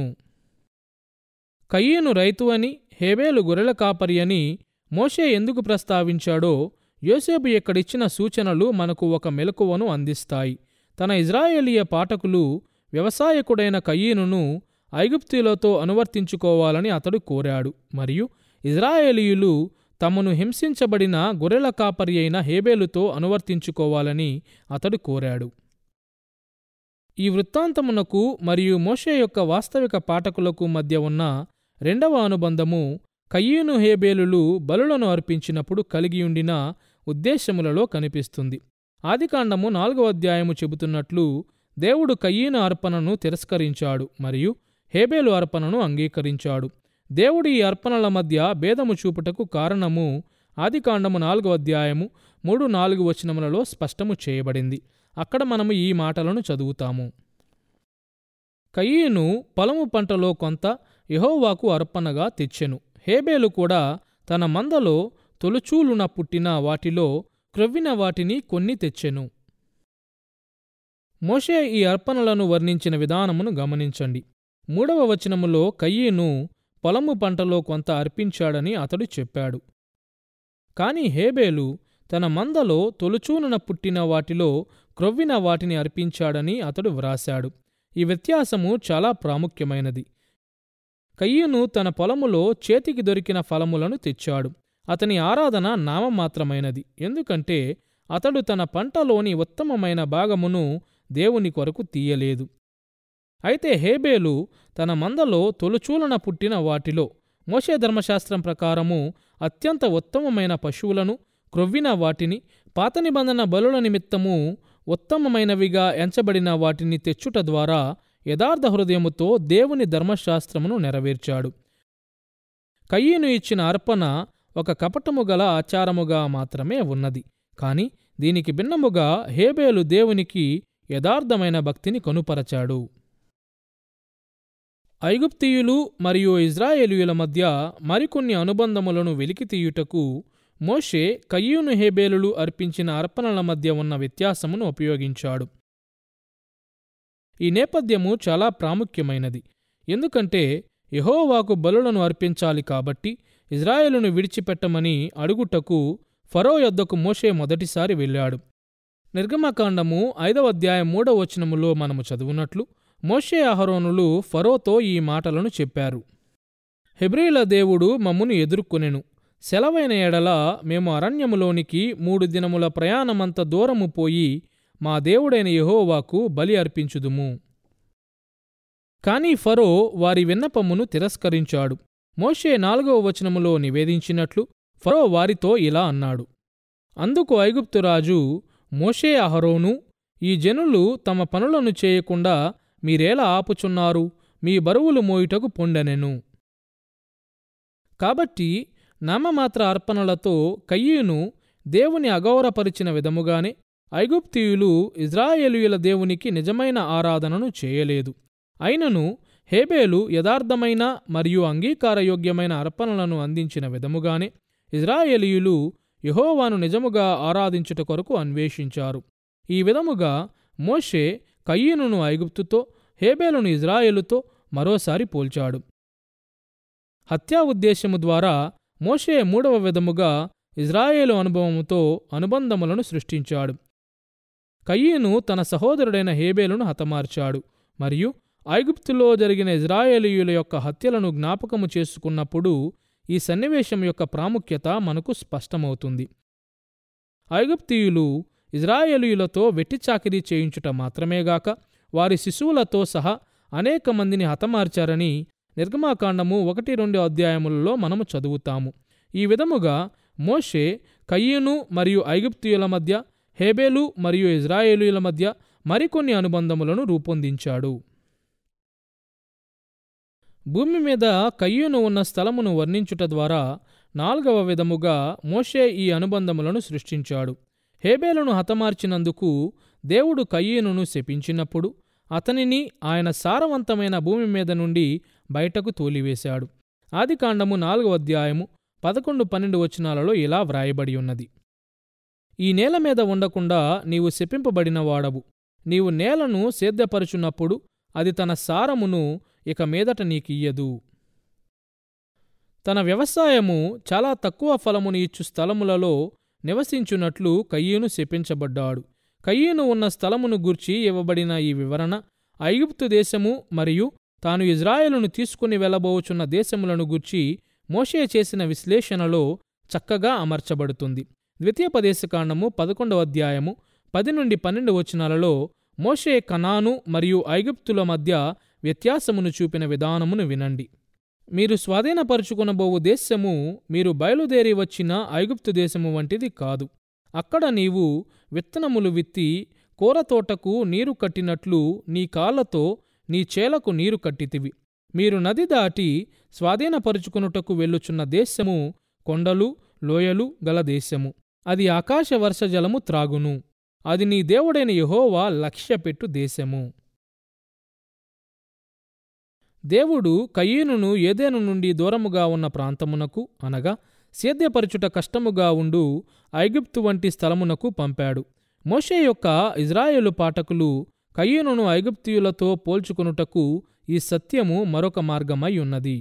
కయ్యేను రైతు అని హేబేలు గొర్రెల కాపరి అని మోషే ఎందుకు ప్రస్తావించాడో యోసేపు ఇక్కడిచ్చిన సూచనలు మనకు ఒక మెలకువను అందిస్తాయి తన ఇజ్రాయేలీయ పాఠకులు వ్యవసాయకుడైన కయ్యీనును ఐగుప్తీలతో అనువర్తించుకోవాలని అతడు కోరాడు మరియు ఇజ్రాయేలీయులు తమను హింసించబడిన గొర్రెల కాపరి అయిన హేబేలుతో అనువర్తించుకోవాలని అతడు కోరాడు ఈ వృత్తాంతమునకు మరియు మోషే యొక్క వాస్తవిక పాఠకులకు మధ్య ఉన్న రెండవ అనుబంధము కయ్యూను హేబేలులు బలులను అర్పించినప్పుడు కలిగియుండిన ఉద్దేశములలో కనిపిస్తుంది ఆదికాండము నాలుగవ అధ్యాయము చెబుతున్నట్లు దేవుడు కయ్యీను అర్పణను తిరస్కరించాడు మరియు హేబేలు అర్పణను అంగీకరించాడు దేవుడి ఈ అర్పణల మధ్య భేదము చూపుటకు కారణము ఆదికాండము నాలుగవ అధ్యాయము మూడు నాలుగు వచనములలో స్పష్టము చేయబడింది అక్కడ మనము ఈ మాటలను చదువుతాము కయ్యీను పొలము పంటలో కొంత యహోవాకు అర్పణగా తెచ్చెను హేబేలు కూడా తన మందలో తొలుచూలున పుట్టిన వాటిలో క్రొవ్విన వాటిని కొన్ని తెచ్చెను మోషే ఈ అర్పణలను వర్ణించిన విధానమును గమనించండి మూడవ వచనములో కయ్యీను పొలము పంటలో కొంత అర్పించాడని అతడు చెప్పాడు కాని హేబేలు తన మందలో తొలుచూనున పుట్టిన వాటిలో క్రొవ్విన వాటిని అర్పించాడని అతడు వ్రాశాడు ఈ వ్యత్యాసము చాలా ప్రాముఖ్యమైనది కయ్యూను తన పొలములో చేతికి దొరికిన ఫలములను తెచ్చాడు అతని ఆరాధన నామమాత్రమైనది ఎందుకంటే అతడు తన పంటలోని ఉత్తమమైన భాగమును దేవుని కొరకు తీయలేదు అయితే హేబేలు తన మందలో తొలుచూలన పుట్టిన వాటిలో మోషే ధర్మశాస్త్రం ప్రకారము అత్యంత ఉత్తమమైన పశువులను క్రొవ్విన వాటిని పాత నిబంధన బలుల నిమిత్తము ఉత్తమమైనవిగా ఎంచబడిన వాటిని తెచ్చుట ద్వారా యథార్థ హృదయముతో దేవుని ధర్మశాస్త్రమును నెరవేర్చాడు కయ్యను ఇచ్చిన అర్పణ ఒక కపటము గల ఆచారముగా మాత్రమే ఉన్నది కాని దీనికి భిన్నముగా హేబేలు దేవునికి యథార్థమైన భక్తిని కనుపరచాడు ఐగుప్తీయులు మరియు ఇజ్రాయేలీయుల మధ్య మరికొన్ని అనుబంధములను వెలికితీయుటకు మోషే కయ్యూను హేబేలులు అర్పించిన అర్పణల మధ్య ఉన్న వ్యత్యాసమును ఉపయోగించాడు ఈ నేపథ్యము చాలా ప్రాముఖ్యమైనది ఎందుకంటే యహోవాకు బలులను అర్పించాలి కాబట్టి ఇజ్రాయేలును విడిచిపెట్టమని అడుగుటకు ఫరో యొద్దకు మోషే మొదటిసారి వెళ్ళాడు నిర్గమకాండము ఐదవ అధ్యాయం మూడవ వచనములో మనము చదువునట్లు మోషే అహరోనులు ఫరోతో ఈ మాటలను చెప్పారు హెబ్రీల దేవుడు మమ్మును ఎదుర్కొనెను సెలవైన ఎడల మేము అరణ్యములోనికి మూడు దినముల ప్రయాణమంత దూరము పోయి మా దేవుడైన యెహోవాకు బలి అర్పించుదుము కాని ఫరో వారి విన్నపమును తిరస్కరించాడు మోషే నాలుగవ వచనములో నివేదించినట్లు ఫరో వారితో ఇలా అన్నాడు అందుకు ఐగుప్తురాజు మోషే అహరోను ఈ జనులు తమ పనులను చేయకుండా మీరేలా ఆపుచున్నారు మీ బరువులు మోయుటకు పొండనెను కాబట్టి నామమాత్ర అర్పణలతో కయ్యూను దేవుని అగౌరపరిచిన విధముగానే ఐగుప్తీయులు ఇజ్రాయేలీయుల దేవునికి నిజమైన ఆరాధనను చేయలేదు అయినను హేబేలు యథార్థమైన మరియు అంగీకారయోగ్యమైన అర్పణలను అందించిన విధముగానే ఇజ్రాయేలీయులు యెహోవాను నిజముగా ఆరాధించుట కొరకు అన్వేషించారు ఈ విధముగా మోషే కయ్యనును ఐగుప్తుతో హేబేలును ఇజ్రాయేలుతో మరోసారి పోల్చాడు హత్యా ఉద్దేశము ద్వారా మోషే మూడవ విధముగా ఇజ్రాయేలు అనుభవముతో అనుబంధములను సృష్టించాడు కయ్యను తన సహోదరుడైన హేబేలును హతమార్చాడు మరియు ఐగుప్తులో జరిగిన ఇజ్రాయేలీయుల యొక్క హత్యలను జ్ఞాపకము చేసుకున్నప్పుడు ఈ సన్నివేశం యొక్క ప్రాముఖ్యత మనకు స్పష్టమవుతుంది ఐగుప్తీయులు ఇజ్రాయేలీయులతో వెట్టిచాకిరీ చేయించుట మాత్రమేగాక వారి శిశువులతో సహా అనేక మందిని హతమార్చారని నిర్గమాకాండము ఒకటి రెండు అధ్యాయములలో మనము చదువుతాము ఈ విధముగా మోషే కయ్యూను మరియు ఐగుప్తీయుల మధ్య హేబేలు మరియు ఇజ్రాయేలీయుల మధ్య మరికొన్ని అనుబంధములను రూపొందించాడు భూమి మీద కయ్యూను ఉన్న స్థలమును వర్ణించుట ద్వారా నాల్గవ విధముగా మోషే ఈ అనుబంధములను సృష్టించాడు హేబేలును హతమార్చినందుకు దేవుడు కయ్యూనును శపించినప్పుడు అతనిని ఆయన సారవంతమైన భూమి మీద నుండి బయటకు తోలివేశాడు ఆదికాండము నాలుగవ అధ్యాయము పదకొండు పన్నెండు వచనాలలో ఇలా వ్రాయబడి ఉన్నది ఈ నేల మీద ఉండకుండా నీవు శపింపబడిన వాడవు నీవు నేలను సేద్యపరుచున్నప్పుడు అది తన సారమును ఇక మీదట నీకియ్యదు తన వ్యవసాయము చాలా తక్కువ ఫలమును ఇచ్చు స్థలములలో నివసించున్నట్లు కయ్యూను శపించబడ్డాడు కయ్యూను ఉన్న స్థలమును గూర్చి ఇవ్వబడిన ఈ వివరణ ఐగుప్తు దేశము మరియు తాను ఇజ్రాయేలును తీసుకుని వెళ్ళబోచున్న దేశములను గూర్చి మోషే చేసిన విశ్లేషణలో చక్కగా అమర్చబడుతుంది ద్వితీయోపదేశకాండము పదకొండవ అధ్యాయము పది నుండి పన్నెండు వచనాలలో మోషే కనాను మరియు ఐగుప్తుల మధ్య వ్యత్యాసమును చూపిన విధానమును వినండి మీరు స్వాధీనపరుచుకునబోవు దేశము మీరు బయలుదేరి వచ్చిన ఐగుప్తు దేశము వంటిది కాదు అక్కడ నీవు విత్తనములు విత్తి కూరతోటకు నీరు కట్టినట్లు నీ కాళ్లతో నీ చేలకు నీరు కట్టితివి మీరు నది దాటి స్వాధీనపరుచుకునుటకు వెళ్ళుచున్న దేశము కొండలు లోయలు గల దేశము అది ఆకాశ వర్ష జలము త్రాగును అది నీ దేవుడైన యెహోవా లక్ష్యపెట్టు దేశము దేవుడు కయ్యూనును ఏదేను నుండి దూరముగా ఉన్న ప్రాంతమునకు అనగా సేద్యపరచుట కష్టముగా ఉండు ఐగుప్తు వంటి స్థలమునకు పంపాడు మోషే యొక్క ఇజ్రాయేలు పాఠకులు కయ్యూనును ఐగుప్తియులతో పోల్చుకొనుటకు ఈ సత్యము మరొక మార్గమై ఉన్నది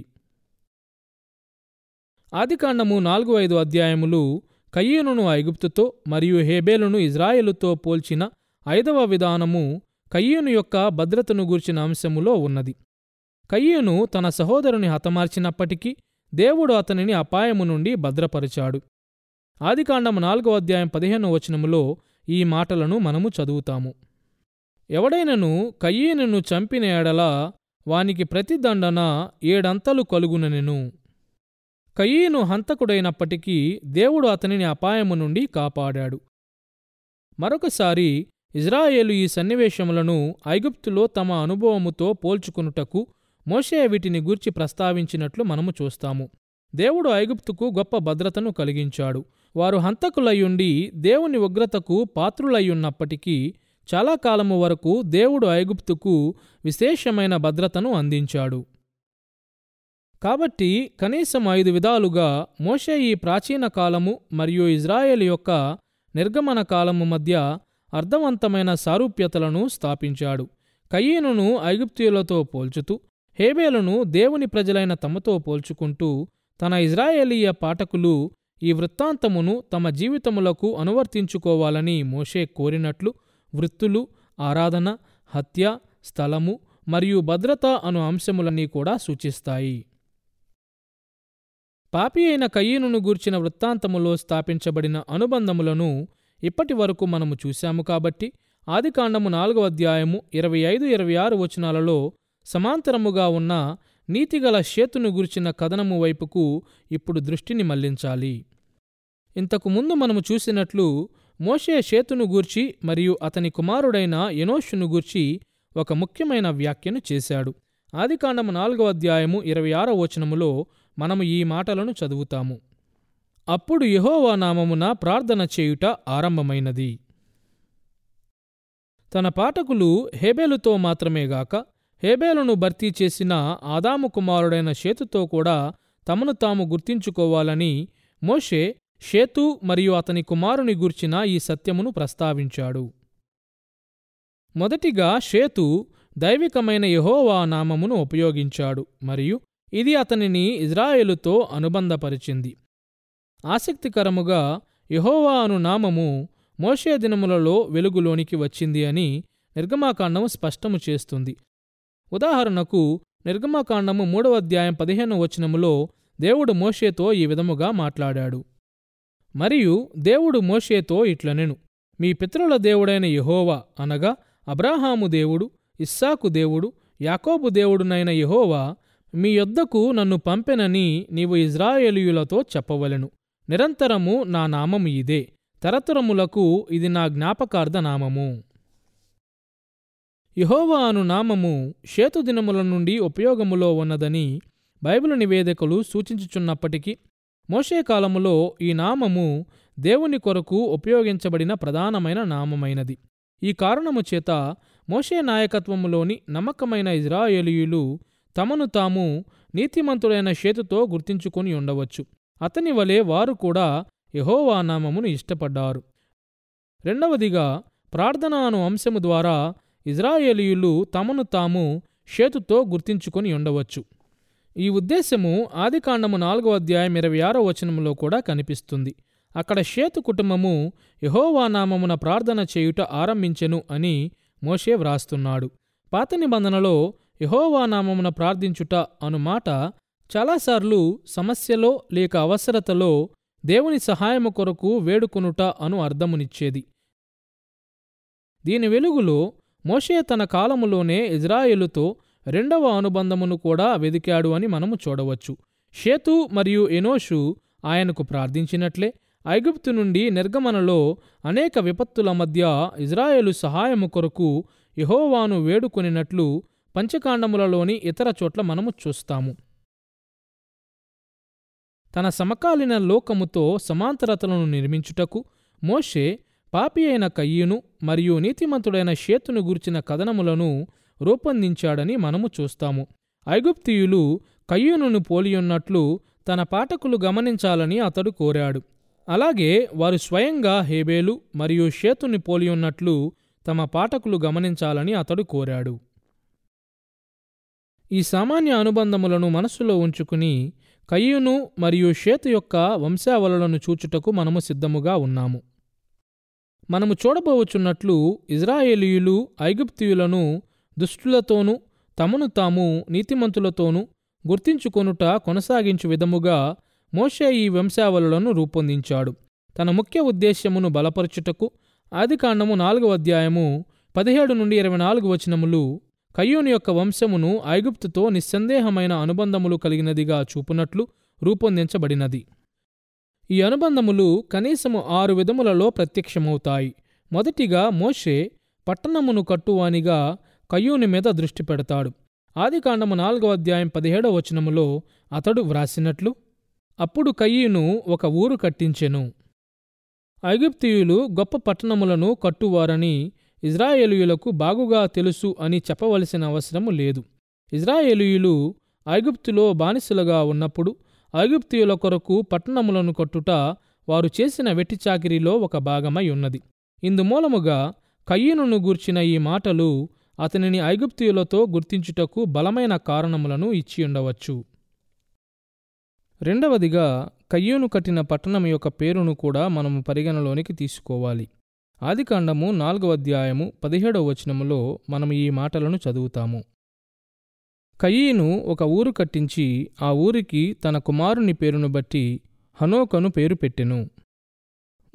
ఆదికాండము నాలుగు ఐదు అధ్యాయములు కయ్యూనును ఐగుప్తుతో మరియు హేబేలును ఇజ్రాయేలుతో పోల్చిన ఐదవ విధానము కయ్యూను యొక్క భద్రతను గూర్చిన అంశములో ఉన్నది కయ్యూను తన సహోదరుని హతమార్చినప్పటికీ దేవుడు అతనిని అపాయము నుండి భద్రపరిచాడు ఆదికాండము నాలుగో అధ్యాయం పదిహేను వచనములో ఈ మాటలను మనము చదువుతాము ఎవడైనను కయ్యీనును చంపిన ఎడల వానికి ప్రతిదండన ఏడంతలు కలుగుననెను కయ్యీను హంతకుడైనప్పటికీ దేవుడు అతనిని అపాయము నుండి కాపాడాడు మరొకసారి ఇజ్రాయేలు ఈ సన్నివేశములను ఐగుప్తులో తమ అనుభవముతో పోల్చుకునుటకు మోషే వీటిని గూర్చి ప్రస్తావించినట్లు మనము చూస్తాము దేవుడు ఐగుప్తుకు గొప్ప భద్రతను కలిగించాడు వారు హంతకులయ్యుండి దేవుని ఉగ్రతకు పాత్రులయ్యున్నప్పటికీ చాలా కాలము వరకు దేవుడు ఐగుప్తుకు విశేషమైన భద్రతను అందించాడు కాబట్టి కనీసం ఐదు విధాలుగా మోషే ఈ ప్రాచీన కాలము మరియు ఇజ్రాయేల్ యొక్క నిర్గమన కాలము మధ్య అర్థవంతమైన సారూప్యతలను స్థాపించాడు కయ్యనును ఐగుప్తీయులతో పోల్చుతూ హేబేలును దేవుని ప్రజలైన తమతో పోల్చుకుంటూ తన ఇజ్రాయేలీయ పాఠకులు ఈ వృత్తాంతమును తమ జీవితములకు అనువర్తించుకోవాలని మోషే కోరినట్లు వృత్తులు ఆరాధన హత్య స్థలము మరియు భద్రత అను అంశములన్నీ కూడా సూచిస్తాయి పాపి అయిన కయ్యనును గూర్చిన వృత్తాంతములో స్థాపించబడిన అనుబంధములను ఇప్పటి వరకు మనము చూశాము కాబట్టి ఆదికాండము నాలుగవ అధ్యాయము ఇరవై ఐదు ఇరవై ఆరు వచనాలలో సమాంతరముగా ఉన్న నీతిగల షేతును గురించిన కథనము వైపుకు ఇప్పుడు దృష్టిని మళ్లించాలి ఇంతకు ముందు మనము చూసినట్లు మోషే షేతును గూర్చి మరియు అతని కుమారుడైన ఎనోషును గూర్చి ఒక ముఖ్యమైన వ్యాఖ్యను చేశాడు ఆదికాండము నాలుగవ అధ్యాయము ఇరవై ఆరో వచనములో మనము ఈ మాటలను చదువుతాము అప్పుడు యెహోవా నామమున ప్రార్థన చేయుట ఆరంభమైనది తన పాఠకులు హేబేలుతో మాత్రమే గాక హేబేలును భర్తీ చేసిన ఆదాము కుమారుడైన షేతుతో కూడా తమను తాము గుర్తించుకోవాలని మోషే షేతు మరియు అతని కుమారుని గూర్చిన ఈ సత్యమును ప్రస్తావించాడు మొదటిగా షేతు దైవికమైన యెహోవా నామమును ఉపయోగించాడు మరియు ఇది అతనిని ఇజ్రాయేలుతో అనుబంధపరిచింది ఆసక్తికరముగా యెహోవా అను నామము మోషే దినములలో వెలుగులోనికి వచ్చింది అని నిర్గమాకాండము స్పష్టము చేస్తుంది ఉదాహరణకు నిర్గమాకాండము మూడవ అధ్యాయం పదిహేను వచనములో దేవుడు మోషేతో ఈ విధముగా మాట్లాడాడు మరియు దేవుడు మోషేతో ఇట్లనెను మీ పితరుల దేవుడైన యెహోవా అనగా అబ్రాహాము దేవుడు ఇస్సాకు దేవుడు యాకోబు దేవుడునైన యెహోవా మీ యొద్దకు నన్ను పంపెనని నీవు ఇజ్రాయేలీయులతో చెప్పవలెను నిరంతరము నా నామము ఇదే తరతరములకు ఇది నా జ్ఞాపకార్థ నామము యెహోవా అను నామము షేతు దినముల నుండి ఉపయోగములో ఉన్నదని బైబిల్ నివేదికలు సూచించుచున్నప్పటికీ మోషే కాలములో ఈ నామము దేవుని కొరకు ఉపయోగించబడిన ప్రధానమైన నామమైనది ఈ కారణము చేత మోషే నాయకత్వములోని నమ్మకమైన ఇజ్రాయేలీయులు తమను తాము నీతిమంతుడైన షేతుతో గుర్తించుకొని ఉండవచ్చు అతని వలె వారు కూడా యెహోవా నామమును ఇష్టపడ్డారు రెండవదిగా ప్రార్థన అను అంశము ద్వారా ఇజ్రాయేలీయులు తమను తాము షేతుతో గుర్తించుకొని ఉండవచ్చు ఈ ఉద్దేశము ఆదికాండము నాలుగో అధ్యాయం ఇరవై ఆరో వచనములో కూడా కనిపిస్తుంది అక్కడ షేతు కుటుంబము యహోవా నామమున ప్రార్థన చేయుట ఆరంభించెను అని మోషే వ్రాస్తున్నాడు పాత నిబంధనలో యహోవా నామమున ప్రార్థించుట అను మాట చాలాసార్లు సమస్యలో లేక అవసరతలో దేవుని సహాయము కొరకు వేడుకొనుట అను అర్థమునిచ్చేది దీని వెలుగులో మోషే తన కాలములోనే ఇజ్రాయేలుతో రెండవ అనుబంధమును కూడా వెదికాడు అని మనము చూడవచ్చు షేతు మరియు ఎనోషు ఆయనకు ప్రార్థించినట్లే ఐగుప్తు నుండి నిర్గమనలో అనేక విపత్తుల మధ్య ఇజ్రాయేలు సహాయము కొరకు యహోవాను వేడుకొనినట్లు పంచకాండములలోని ఇతర చోట్ల మనము చూస్తాము తన సమకాలీన లోకముతో సమాంతరతలను నిర్మించుటకు మోషే పాపి అయిన కయ్యును మరియు నీతిమంతుడైన షేతును గుర్చిన కథనములను రూపొందించాడని మనము చూస్తాము ఐగుప్తియులు కయ్యూనును పోలియున్నట్లు తన పాఠకులు గమనించాలని అతడు కోరాడు అలాగే వారు స్వయంగా హేబేలు మరియు షేతుని పోలియున్నట్లు తమ పాఠకులు గమనించాలని అతడు కోరాడు ఈ సామాన్య అనుబంధములను మనస్సులో ఉంచుకుని కయ్యూను మరియు షేతు యొక్క వంశావళులను చూచుటకు మనము సిద్ధముగా ఉన్నాము మనము చూడబోవచున్నట్లు ఇజ్రాయేలీయులు ఐగుప్తియులను దుష్టులతోనూ తమను తాము నీతిమంతులతోనూ గుర్తించుకొనుట కొనసాగించు విధముగా మోషే ఈ వంశావళులను రూపొందించాడు తన ముఖ్య ఉద్దేశ్యమును బలపరచుటకు ఆదికాండము నాలుగవ అధ్యాయము పదిహేడు నుండి ఇరవై నాలుగు వచనములు కయ్యూని యొక్క వంశమును ఐగుప్తుతో నిస్సందేహమైన అనుబంధములు కలిగినదిగా చూపునట్లు రూపొందించబడినది ఈ అనుబంధములు కనీసము ఆరు విధములలో ప్రత్యక్షమవుతాయి మొదటిగా మోషే పట్టణమును కట్టువానిగా కయ్యూని మీద దృష్టి పెడతాడు ఆదికాండము నాలుగవ అధ్యాయం పదిహేడవ వచనములో అతడు వ్రాసినట్లు అప్పుడు కయ్యూను ఒక ఊరు కట్టించెను ఐగుప్తియులు గొప్ప పట్టణములను కట్టువారని ఇజ్రాయేలీయులకు బాగుగా తెలుసు అని చెప్పవలసిన అవసరము లేదు ఇజ్రాయేలీయులు ఐగుప్తులో బానిసలుగా ఉన్నప్పుడు ఐగుప్తియుల కొరకు పట్టణములను కట్టుట వారు చేసిన వెట్టిచాకిరిలో ఒక భాగమై ఉన్నది ఇందుమూలముగా కయ్యనును గూర్చిన ఈ మాటలు అతనిని ఐగుప్తియులతో గుర్తించుటకు బలమైన కారణములను ఇచ్చియుండవచ్చు రెండవదిగా కయ్యూను కట్టిన పట్టణం యొక్క పేరును కూడా మనము పరిగణలోనికి తీసుకోవాలి ఆదికాండము నాలుగవ అధ్యాయము పదిహేడవ వచనములో మనం ఈ మాటలను చదువుతాము కయీను ఒక ఊరు కట్టించి ఆ ఊరికి తన కుమారుని పేరును బట్టి హనోకను పేరు పెట్టెను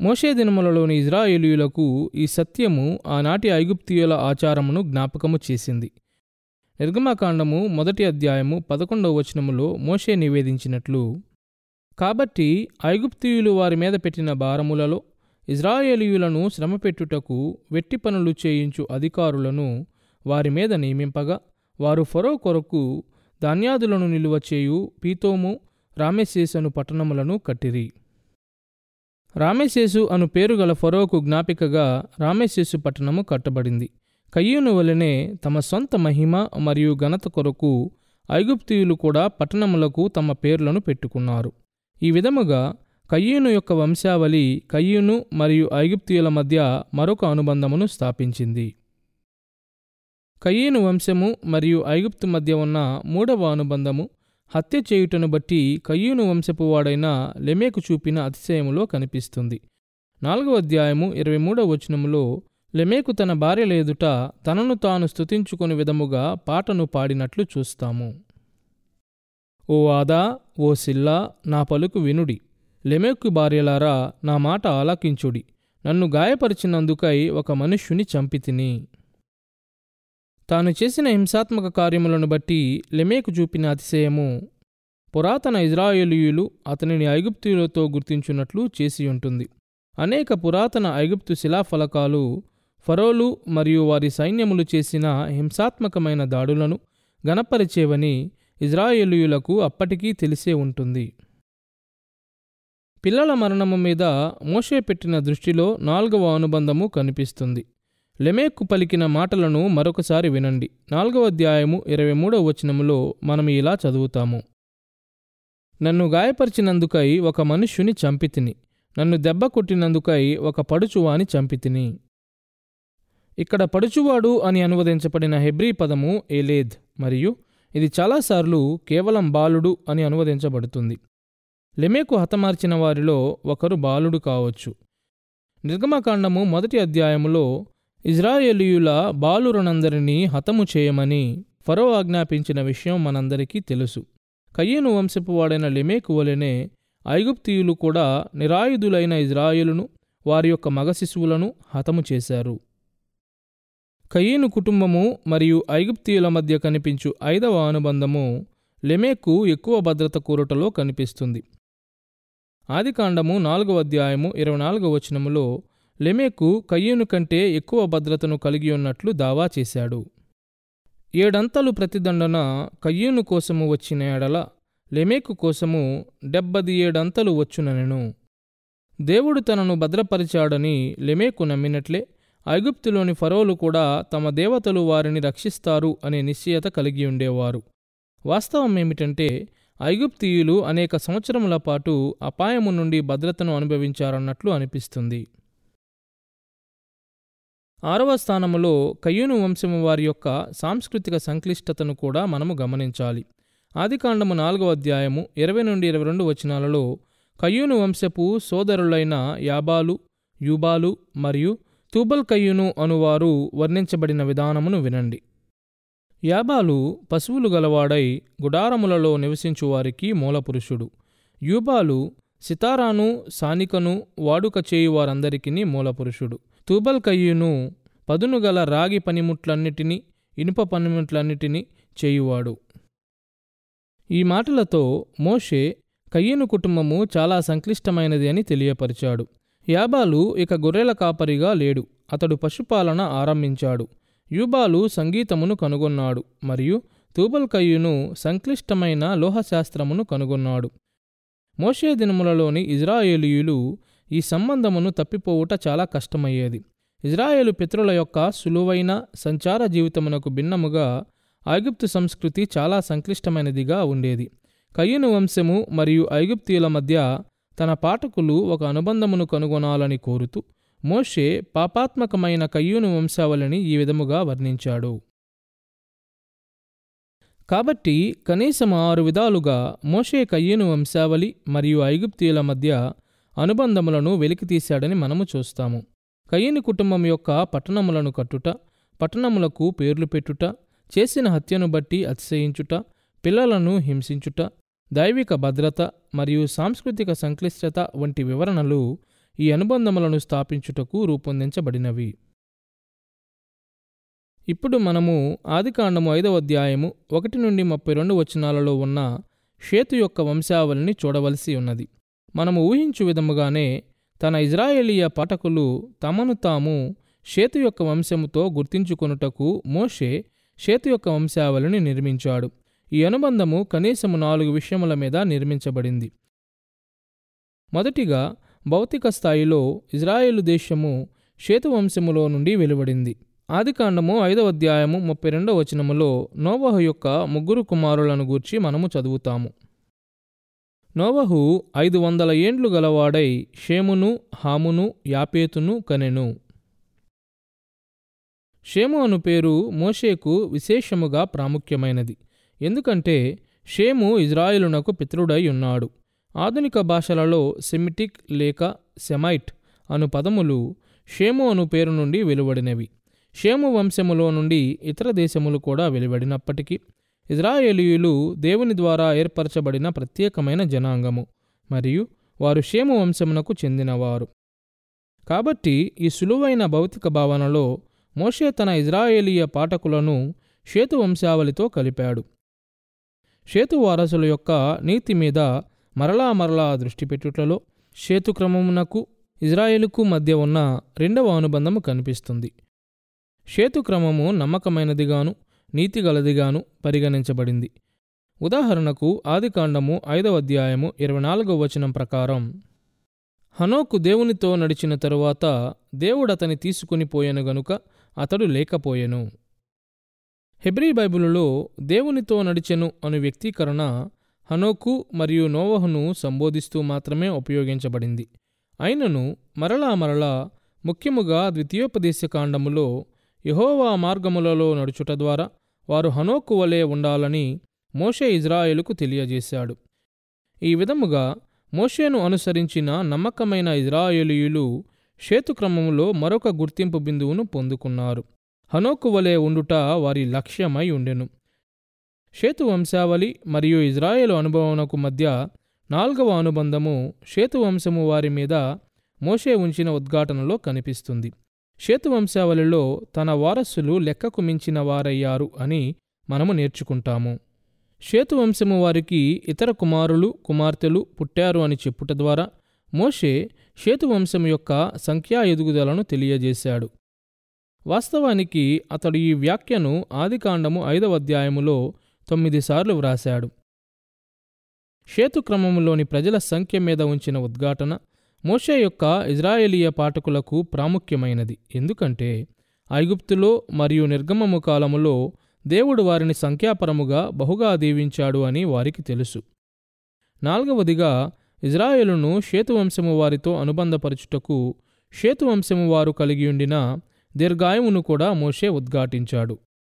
మోషే దినములలోని ఇజ్రాయేలీయులకు ఈ సత్యము ఆనాటి ఐగుప్తీయుల ఆచారమును జ్ఞాపకము చేసింది నిర్గమకాండము మొదటి అధ్యాయము పదకొండవ వచనములో మోషే నివేదించినట్లు కాబట్టి ఐగుప్తీయులు వారి మీద పెట్టిన భారములలో ఇజ్రాయేలీయులను శ్రమపెట్టుటకు వెట్టి పనులు చేయించు అధికారులను వారి మీద నియమింపగా వారు ఫరో కొరకు ధాన్యాదులను నిలువ చేయు పీతోము రామెసేసను పట్టణములను కట్టిరి రామెసేసు అను పేరు గల ఫరోకు జ్ఞాపికగా రామెసేసు పట్టణము కట్టబడింది కయ్యూను వలనే తమ సొంత మహిమ మరియు ఘనత కొరకు ఐగుప్తీయులు కూడా పట్టణములకు తమ పేర్లను పెట్టుకున్నారు ఈ విధముగా కయ్యూను యొక్క వంశావళి కయ్యూను మరియు ఐగుప్తీయుల మధ్య మరొక అనుబంధమును స్థాపించింది కయ్యూను వంశము మరియు ఐగుప్తు మధ్య ఉన్న మూడవ అనుబంధము హత్య చేయుటను బట్టి కయ్యూను వంశపు వాడైన లెమేకు చూపిన అతిశయములో కనిపిస్తుంది నాలుగవ అధ్యాయము ఇరవై మూడవ వచనములో లెమేకు తన భార్యల ఎదుట తనను తాను స్తుతించుకుని విధముగా పాటను పాడినట్లు చూస్తాము ఓ ఆదా ఓ సిల్లా నా పలుకు వినుడి లెమెక్కు భార్యలారా నా మాట ఆలకించుడి నన్ను గాయపరిచినందుకై ఒక మనుష్యుని చంపితిని తాను చేసిన హింసాత్మక కార్యములను బట్టి లెమేకు చూపిన అతిశయము పురాతన ఇజ్రాయేలీయులు అతనిని ఐగుప్తులతో గుర్తించున్నట్లు చేసి ఉంటుంది అనేక పురాతన ఐగుప్తు శిలాఫలకాలు ఫరోలు మరియు వారి సైన్యములు చేసిన హింసాత్మకమైన దాడులను గణపరిచేవని ఇజ్రాయేలీయులకు అప్పటికీ తెలిసే ఉంటుంది పిల్లల మరణము మీద మోషే పెట్టిన దృష్టిలో నాలుగవ అనుబంధము కనిపిస్తుంది లెమేక్కు పలికిన మాటలను మరొకసారి వినండి నాలుగవ అధ్యాయము ఇరవై మూడవ వచనములో మనం ఇలా చదువుతాము నన్ను గాయపరిచినందుకై ఒక మనుష్యుని చంపితిని నన్ను దెబ్బ కొట్టినందుకై ఒక పడుచువాని చంపితిని ఇక్కడ పడుచువాడు అని అనువదించబడిన హెబ్రీ పదము ఏలేద్ మరియు ఇది చాలాసార్లు కేవలం బాలుడు అని అనువదించబడుతుంది లెమేకు హతమార్చిన వారిలో ఒకరు బాలుడు కావచ్చు నిర్గమకాండము మొదటి అధ్యాయములో ఇజ్రాయేలీయుల బాలురనందరినీ హతము చేయమని ఫరో ఆజ్ఞాపించిన విషయం మనందరికీ తెలుసు కయ్యను వంశపు వాడైన లెమేకు వలెనే ఐగుప్తీయులు కూడా నిరాయుధులైన ఇజ్రాయేలును వారి యొక్క మగ శిశువులను హతము చేశారు కయ్యను కుటుంబము మరియు ఐగుప్తీయుల మధ్య కనిపించు ఐదవ అనుబంధము లెమేకు ఎక్కువ భద్రత కూరటలో కనిపిస్తుంది ఆదికాండము నాలుగవ అధ్యాయము ఇరవై నాలుగవ వచనములో లెమేకు కయ్యూను కంటే ఎక్కువ భద్రతను కలిగి ఉన్నట్లు దావా చేశాడు ఏడంతలు ప్రతిదండన కయ్యూను కోసము వచ్చిన ఎడల లెమేకు కోసము డెబ్బది ఏడంతలు వచ్చుననెను దేవుడు తనను భద్రపరిచాడని లెమేకు నమ్మినట్లే ఐగుప్తులోని ఫరోలు కూడా తమ దేవతలు వారిని రక్షిస్తారు అనే నిశ్చయత కలిగి ఉండేవారు వాస్తవం ఏమిటంటే ఐగుప్తీయులు అనేక సంవత్సరముల పాటు అపాయము నుండి భద్రతను అనుభవించారన్నట్లు అనిపిస్తుంది ఆరవ స్థానములో కయ్యూను వంశము వారి యొక్క సాంస్కృతిక సంక్లిష్టతను కూడా మనము గమనించాలి ఆదికాండము నాలుగవ అధ్యాయము ఇరవై నుండి ఇరవై రెండు వచనాలలో కయ్యూను వంశపు సోదరులైన యాబాలు యూబాలు మరియు తూబల్ కయ్యూను అనువారు వర్ణించబడిన విధానమును వినండి యాబాలు పశువులు గలవాడై గుడారములలో నివసించువారికి మూలపురుషుడు యూబాలు సితారాను సానికను వాడుక చేయువారందరికీ మూలపురుషుడు తూబల్ కయ్యూను పదును గల రాగి పనిముట్లన్నిటినీ ఇనుప పనిముట్లన్నిటినీ చేయువాడు ఈ మాటలతో మోషే కయ్యను కుటుంబము చాలా సంక్లిష్టమైనది అని తెలియపరిచాడు యాబాలు ఇక గొర్రెల కాపరిగా లేడు అతడు పశుపాలన ఆరంభించాడు యూబాలు సంగీతమును కనుగొన్నాడు మరియు తూబల్ కయ్యును సంక్లిష్టమైన లోహశాస్త్రమును కనుగొన్నాడు మోషే దినములలోని ఇజ్రాయేలీయులు ఈ సంబంధమును తప్పిపోవుట చాలా కష్టమయ్యేది ఇజ్రాయేలు పితరుల యొక్క సులువైన సంచార జీవితమునకు భిన్నముగా ఐగుప్తు సంస్కృతి చాలా సంక్లిష్టమైనదిగా ఉండేది కయ్యను వంశము మరియు ఐగుప్తీయుల మధ్య తన పాఠకులు ఒక అనుబంధమును కనుగొనాలని కోరుతూ మోషే పాపాత్మకమైన కయ్యూను వంశావళిని ఈ విధముగా వర్ణించాడు కాబట్టి కనీసం ఆరు విధాలుగా మోషే కయ్యూను వంశావళి మరియు ఐగుప్తీయుల మధ్య అనుబంధములను వెలికితీశాడని మనము చూస్తాము కయ్యని కుటుంబం యొక్క పట్టణములను కట్టుట పట్టణములకు పేర్లు పెట్టుట చేసిన హత్యను బట్టి అతిశయించుట పిల్లలను హింసించుట దైవిక భద్రత మరియు సాంస్కృతిక సంక్లిష్టత వంటి వివరణలు ఈ అనుబంధములను స్థాపించుటకు రూపొందించబడినవి ఇప్పుడు మనము ఆదికాండము ఐదవ అధ్యాయము ఒకటి నుండి ముప్పై రెండు వచనాలలో ఉన్న షేతు యొక్క వంశావళిని చూడవలసి ఉన్నది మనము ఊహించు విధముగానే తన ఇజ్రాయేలీయ పాఠకులు తమను తాము షేతు యొక్క వంశముతో గుర్తించుకొనుటకు మోషే షేతు యొక్క వంశావళిని నిర్మించాడు ఈ అనుబంధము కనీసము నాలుగు విషయముల మీద నిర్మించబడింది మొదటిగా భౌతిక స్థాయిలో ఇజ్రాయేలు దేశము షేతు వంశములో నుండి వెలువడింది ఆదికాండము ఐదవ అధ్యాయము ముప్పై రెండవ వచనములో నోవహు యొక్క ముగ్గురు కుమారులను గూర్చి మనము చదువుతాము నోవహు ఐదు వందల ఏండ్లు గలవాడై షేమును హామును యాపేతును కనెను షేము అను పేరు మోషేకు విశేషముగా ప్రాముఖ్యమైనది ఎందుకంటే షేము ఇజ్రాయిలునకు పితరుడై ఉన్నాడు ఆధునిక భాషలలో సెమిటిక్ లేక సెమైట్ అను పదములు షేము అను పేరు నుండి వెలువడినవి షేము వంశములో నుండి ఇతర దేశములు కూడా వెలువడినప్పటికీ ఇజ్రాయేలీయులు దేవుని ద్వారా ఏర్పరచబడిన ప్రత్యేకమైన జనాంగము మరియు వారు షేము వంశమునకు చెందినవారు కాబట్టి ఈ సులువైన భౌతిక భావనలో మోషే తన ఇజ్రాయేలీయ పాఠకులను షేతు వంశావళితో కలిపాడు షేతు వారసుల యొక్క నీతి మీద మరలా మరలా దృష్టి పెట్టుటలో షేతుక్రమమునకు ఇజ్రాయేలుకు మధ్య ఉన్న రెండవ అనుబంధము కనిపిస్తుంది షేతుక్రమము నమ్మకమైనదిగాను నీతిగలదిగాను పరిగణించబడింది ఉదాహరణకు ఆదికాండము ఐదవ అధ్యాయము ఇరవై నాలుగవ వచనం ప్రకారం హనోకు దేవునితో నడిచిన తరువాత దేవుడతని తీసుకుని పోయెను గనుక అతడు లేకపోయెను హెబ్రీ బైబిలులో దేవునితో నడిచెను అను వ్యక్తీకరణ హనోకు మరియు నోవహును సంబోధిస్తూ మాత్రమే ఉపయోగించబడింది అయినను మరలా మరలా ముఖ్యముగా ద్వితీయోపదేశ కాండములో యహోవా మార్గములలో నడుచుట ద్వారా వారు హనోకు వలె ఉండాలని మోషే ఇజ్రాయేలుకు తెలియజేశాడు ఈ విధముగా మోషేను అనుసరించిన నమ్మకమైన ఇజ్రాయేలీయులు షేతుక్రమములో మరొక గుర్తింపు బిందువును పొందుకున్నారు హనోకు వలె ఉండుట వారి లక్ష్యమై ఉండెను షేతు వంశావళి మరియు ఇజ్రాయేలు అనుభవమునకు మధ్య నాల్గవ అనుబంధము షేతు వంశము వారి మీద మోషే ఉంచిన ఉద్ఘాటనలో కనిపిస్తుంది షేతు వంశావళిలో తన వారసులు లెక్కకు మించిన వారయ్యారు అని మనము నేర్చుకుంటాము షేతు వంశము వారికి ఇతర కుమారులు కుమార్తెలు పుట్టారు అని చెప్పుట ద్వారా మోషే షేతు వంశం యొక్క సంఖ్యా ఎదుగుదలను తెలియజేశాడు వాస్తవానికి అతడు ఈ వ్యాఖ్యను ఆదికాండము ఐదవ అధ్యాయములో తొమ్మిది సార్లు వ్రాశాడు షేతుక్రమములోని ప్రజల సంఖ్య మీద ఉంచిన ఉద్ఘాటన మోషే యొక్క ఇజ్రాయేలీయ పాఠకులకు ప్రాముఖ్యమైనది ఎందుకంటే ఐగుప్తులో మరియు నిర్గమము కాలములో దేవుడు వారిని సంఖ్యాపరముగా బహుగా దీవించాడు అని వారికి తెలుసు నాల్గవదిగా ఇజ్రాయేలును షేతువంశము వారితో అనుబంధపరచుటకు షేతువంశము వారు కలిగియుండిన దీర్ఘాయువును కూడా మోషే ఉద్ఘాటించాడు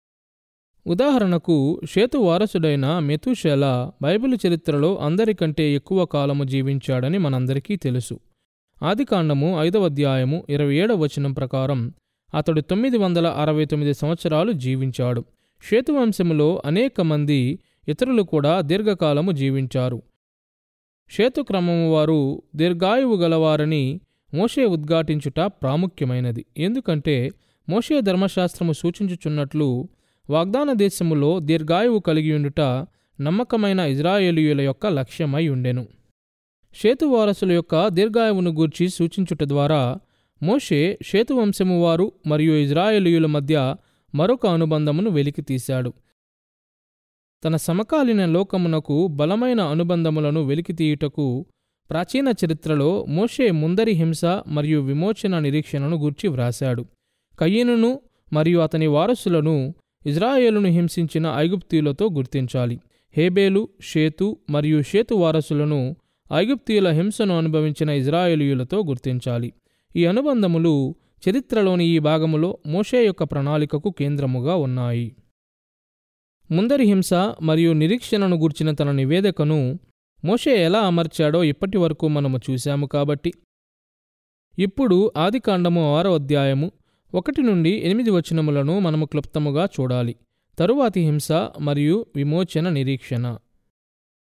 ఉదాహరణకు షేతు వారసుడైన మెతుషెల బైబిల్ చరిత్రలో అందరికంటే ఎక్కువ కాలము జీవించాడని మనందరికీ తెలుసు ఆదికాండము ఐదవ అధ్యాయము ఇరవై ఏడవ వచనం ప్రకారం అతడు తొమ్మిది వందల అరవై తొమ్మిది సంవత్సరాలు జీవించాడు షేతువంశములో అనేక మంది ఇతరులు కూడా దీర్ఘకాలము జీవించారు షేతుక్రమము వారు దీర్ఘాయువు గలవారని మోషే ఉద్ఘాటించుట ప్రాముఖ్యమైనది ఎందుకంటే మోషే ధర్మశాస్త్రము సూచించుచున్నట్లు వాగ్దాన దేశములో దీర్ఘాయువు కలిగియుండుట నమ్మకమైన ఇజ్రాయేలీయుల యొక్క లక్ష్యమై ఉండెను షేతు వారసుల యొక్క దీర్ఘాయువును గూర్చి సూచించుట ద్వారా మోషే షేతువంశము వారు మరియు ఇజ్రాయేలీయుల మధ్య మరొక అనుబంధమును వెలికితీశాడు తన సమకాలీన లోకమునకు బలమైన అనుబంధములను వెలికితీయుటకు ప్రాచీన చరిత్రలో మోషే ముందరి హింస మరియు విమోచన నిరీక్షణను గూర్చి వ్రాశాడు కయ్యనును మరియు అతని వారసులను ఇజ్రాయేలును హింసించిన ఐగుప్తీయులతో గుర్తించాలి హేబేలు షేతు మరియు షేతు వారసులను ఐగుప్తీయుల హింసను అనుభవించిన ఇజ్రాయేలీయులతో గుర్తించాలి ఈ అనుబంధములు చరిత్రలోని ఈ భాగములో మోషే యొక్క ప్రణాళికకు కేంద్రముగా ఉన్నాయి ముందరి హింస మరియు నిరీక్షణను గూర్చిన తన నివేదికను మోషే ఎలా అమర్చాడో ఇప్పటి వరకు మనము చూశాము కాబట్టి ఇప్పుడు ఆదికాండము ఆరో అధ్యాయము ఒకటి నుండి ఎనిమిది వచనములను మనము క్లుప్తముగా చూడాలి తరువాతి హింస మరియు విమోచన నిరీక్షణ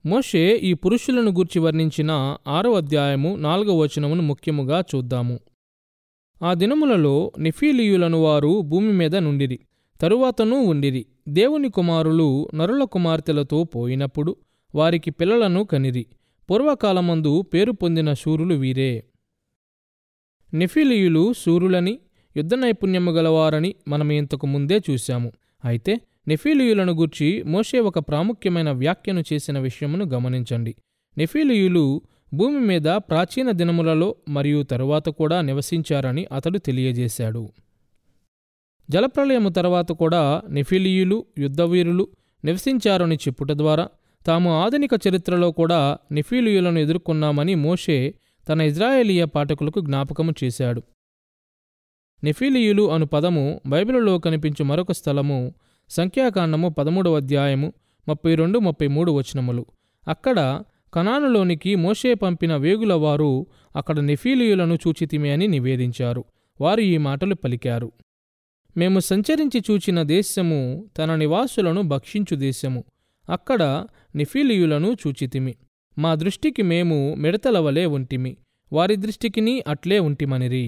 మోషే ఈ పురుషులను గూర్చి వర్ణించిన ఆరో అధ్యాయము నాలుగవ వచనమును ముఖ్యముగా చూద్దాము ఆ దినములలో నిఫీలీయులను వారు భూమి మీద నుండిరి తరువాతనూ ఉండిరి దేవుని కుమారులు నరుల కుమార్తెలతో పోయినప్పుడు వారికి పిల్లలను కనిరి పూర్వకాలమందు పేరు పొందిన శూరులు వీరే నిఫీలీయులు శూరులని యుద్ధ నైపుణ్యము గలవారని మనం ఇంతకు ముందే చూశాము అయితే నెఫీలియులను గూర్చి మోషే ఒక ప్రాముఖ్యమైన వ్యాఖ్యను చేసిన విషయమును గమనించండి నెఫీలియులు భూమి మీద ప్రాచీన దినములలో మరియు తరువాత కూడా నివసించారని అతడు తెలియజేశాడు జలప్రలయము తర్వాత కూడా నెఫిలియులు యుద్ధవీరులు నివసించారని చెప్పుట ద్వారా తాము ఆధునిక చరిత్రలో కూడా నెఫీలియులను ఎదుర్కొన్నామని మోషే తన ఇజ్రాయేలీయ పాఠకులకు జ్ఞాపకము చేశాడు నెఫీలియులు అను పదము బైబిలులో కనిపించు మరొక స్థలము సంఖ్యాకాండము పదమూడవ అధ్యాయము ముప్పై రెండు ముప్పై మూడు వచనములు అక్కడ కనానులోనికి మోషే పంపిన వేగుల వారు అక్కడ నెఫీలియులను చూచితిమే అని నివేదించారు వారు ఈ మాటలు పలికారు మేము సంచరించి చూచిన దేశము తన నివాసులను భక్షించు దేశము అక్కడ నిఫీలియులను చూచితిమి మా దృష్టికి మేము మిడతల వలె ఉంటిమి వారి దృష్టికిని అట్లే ఉంటిమనిరి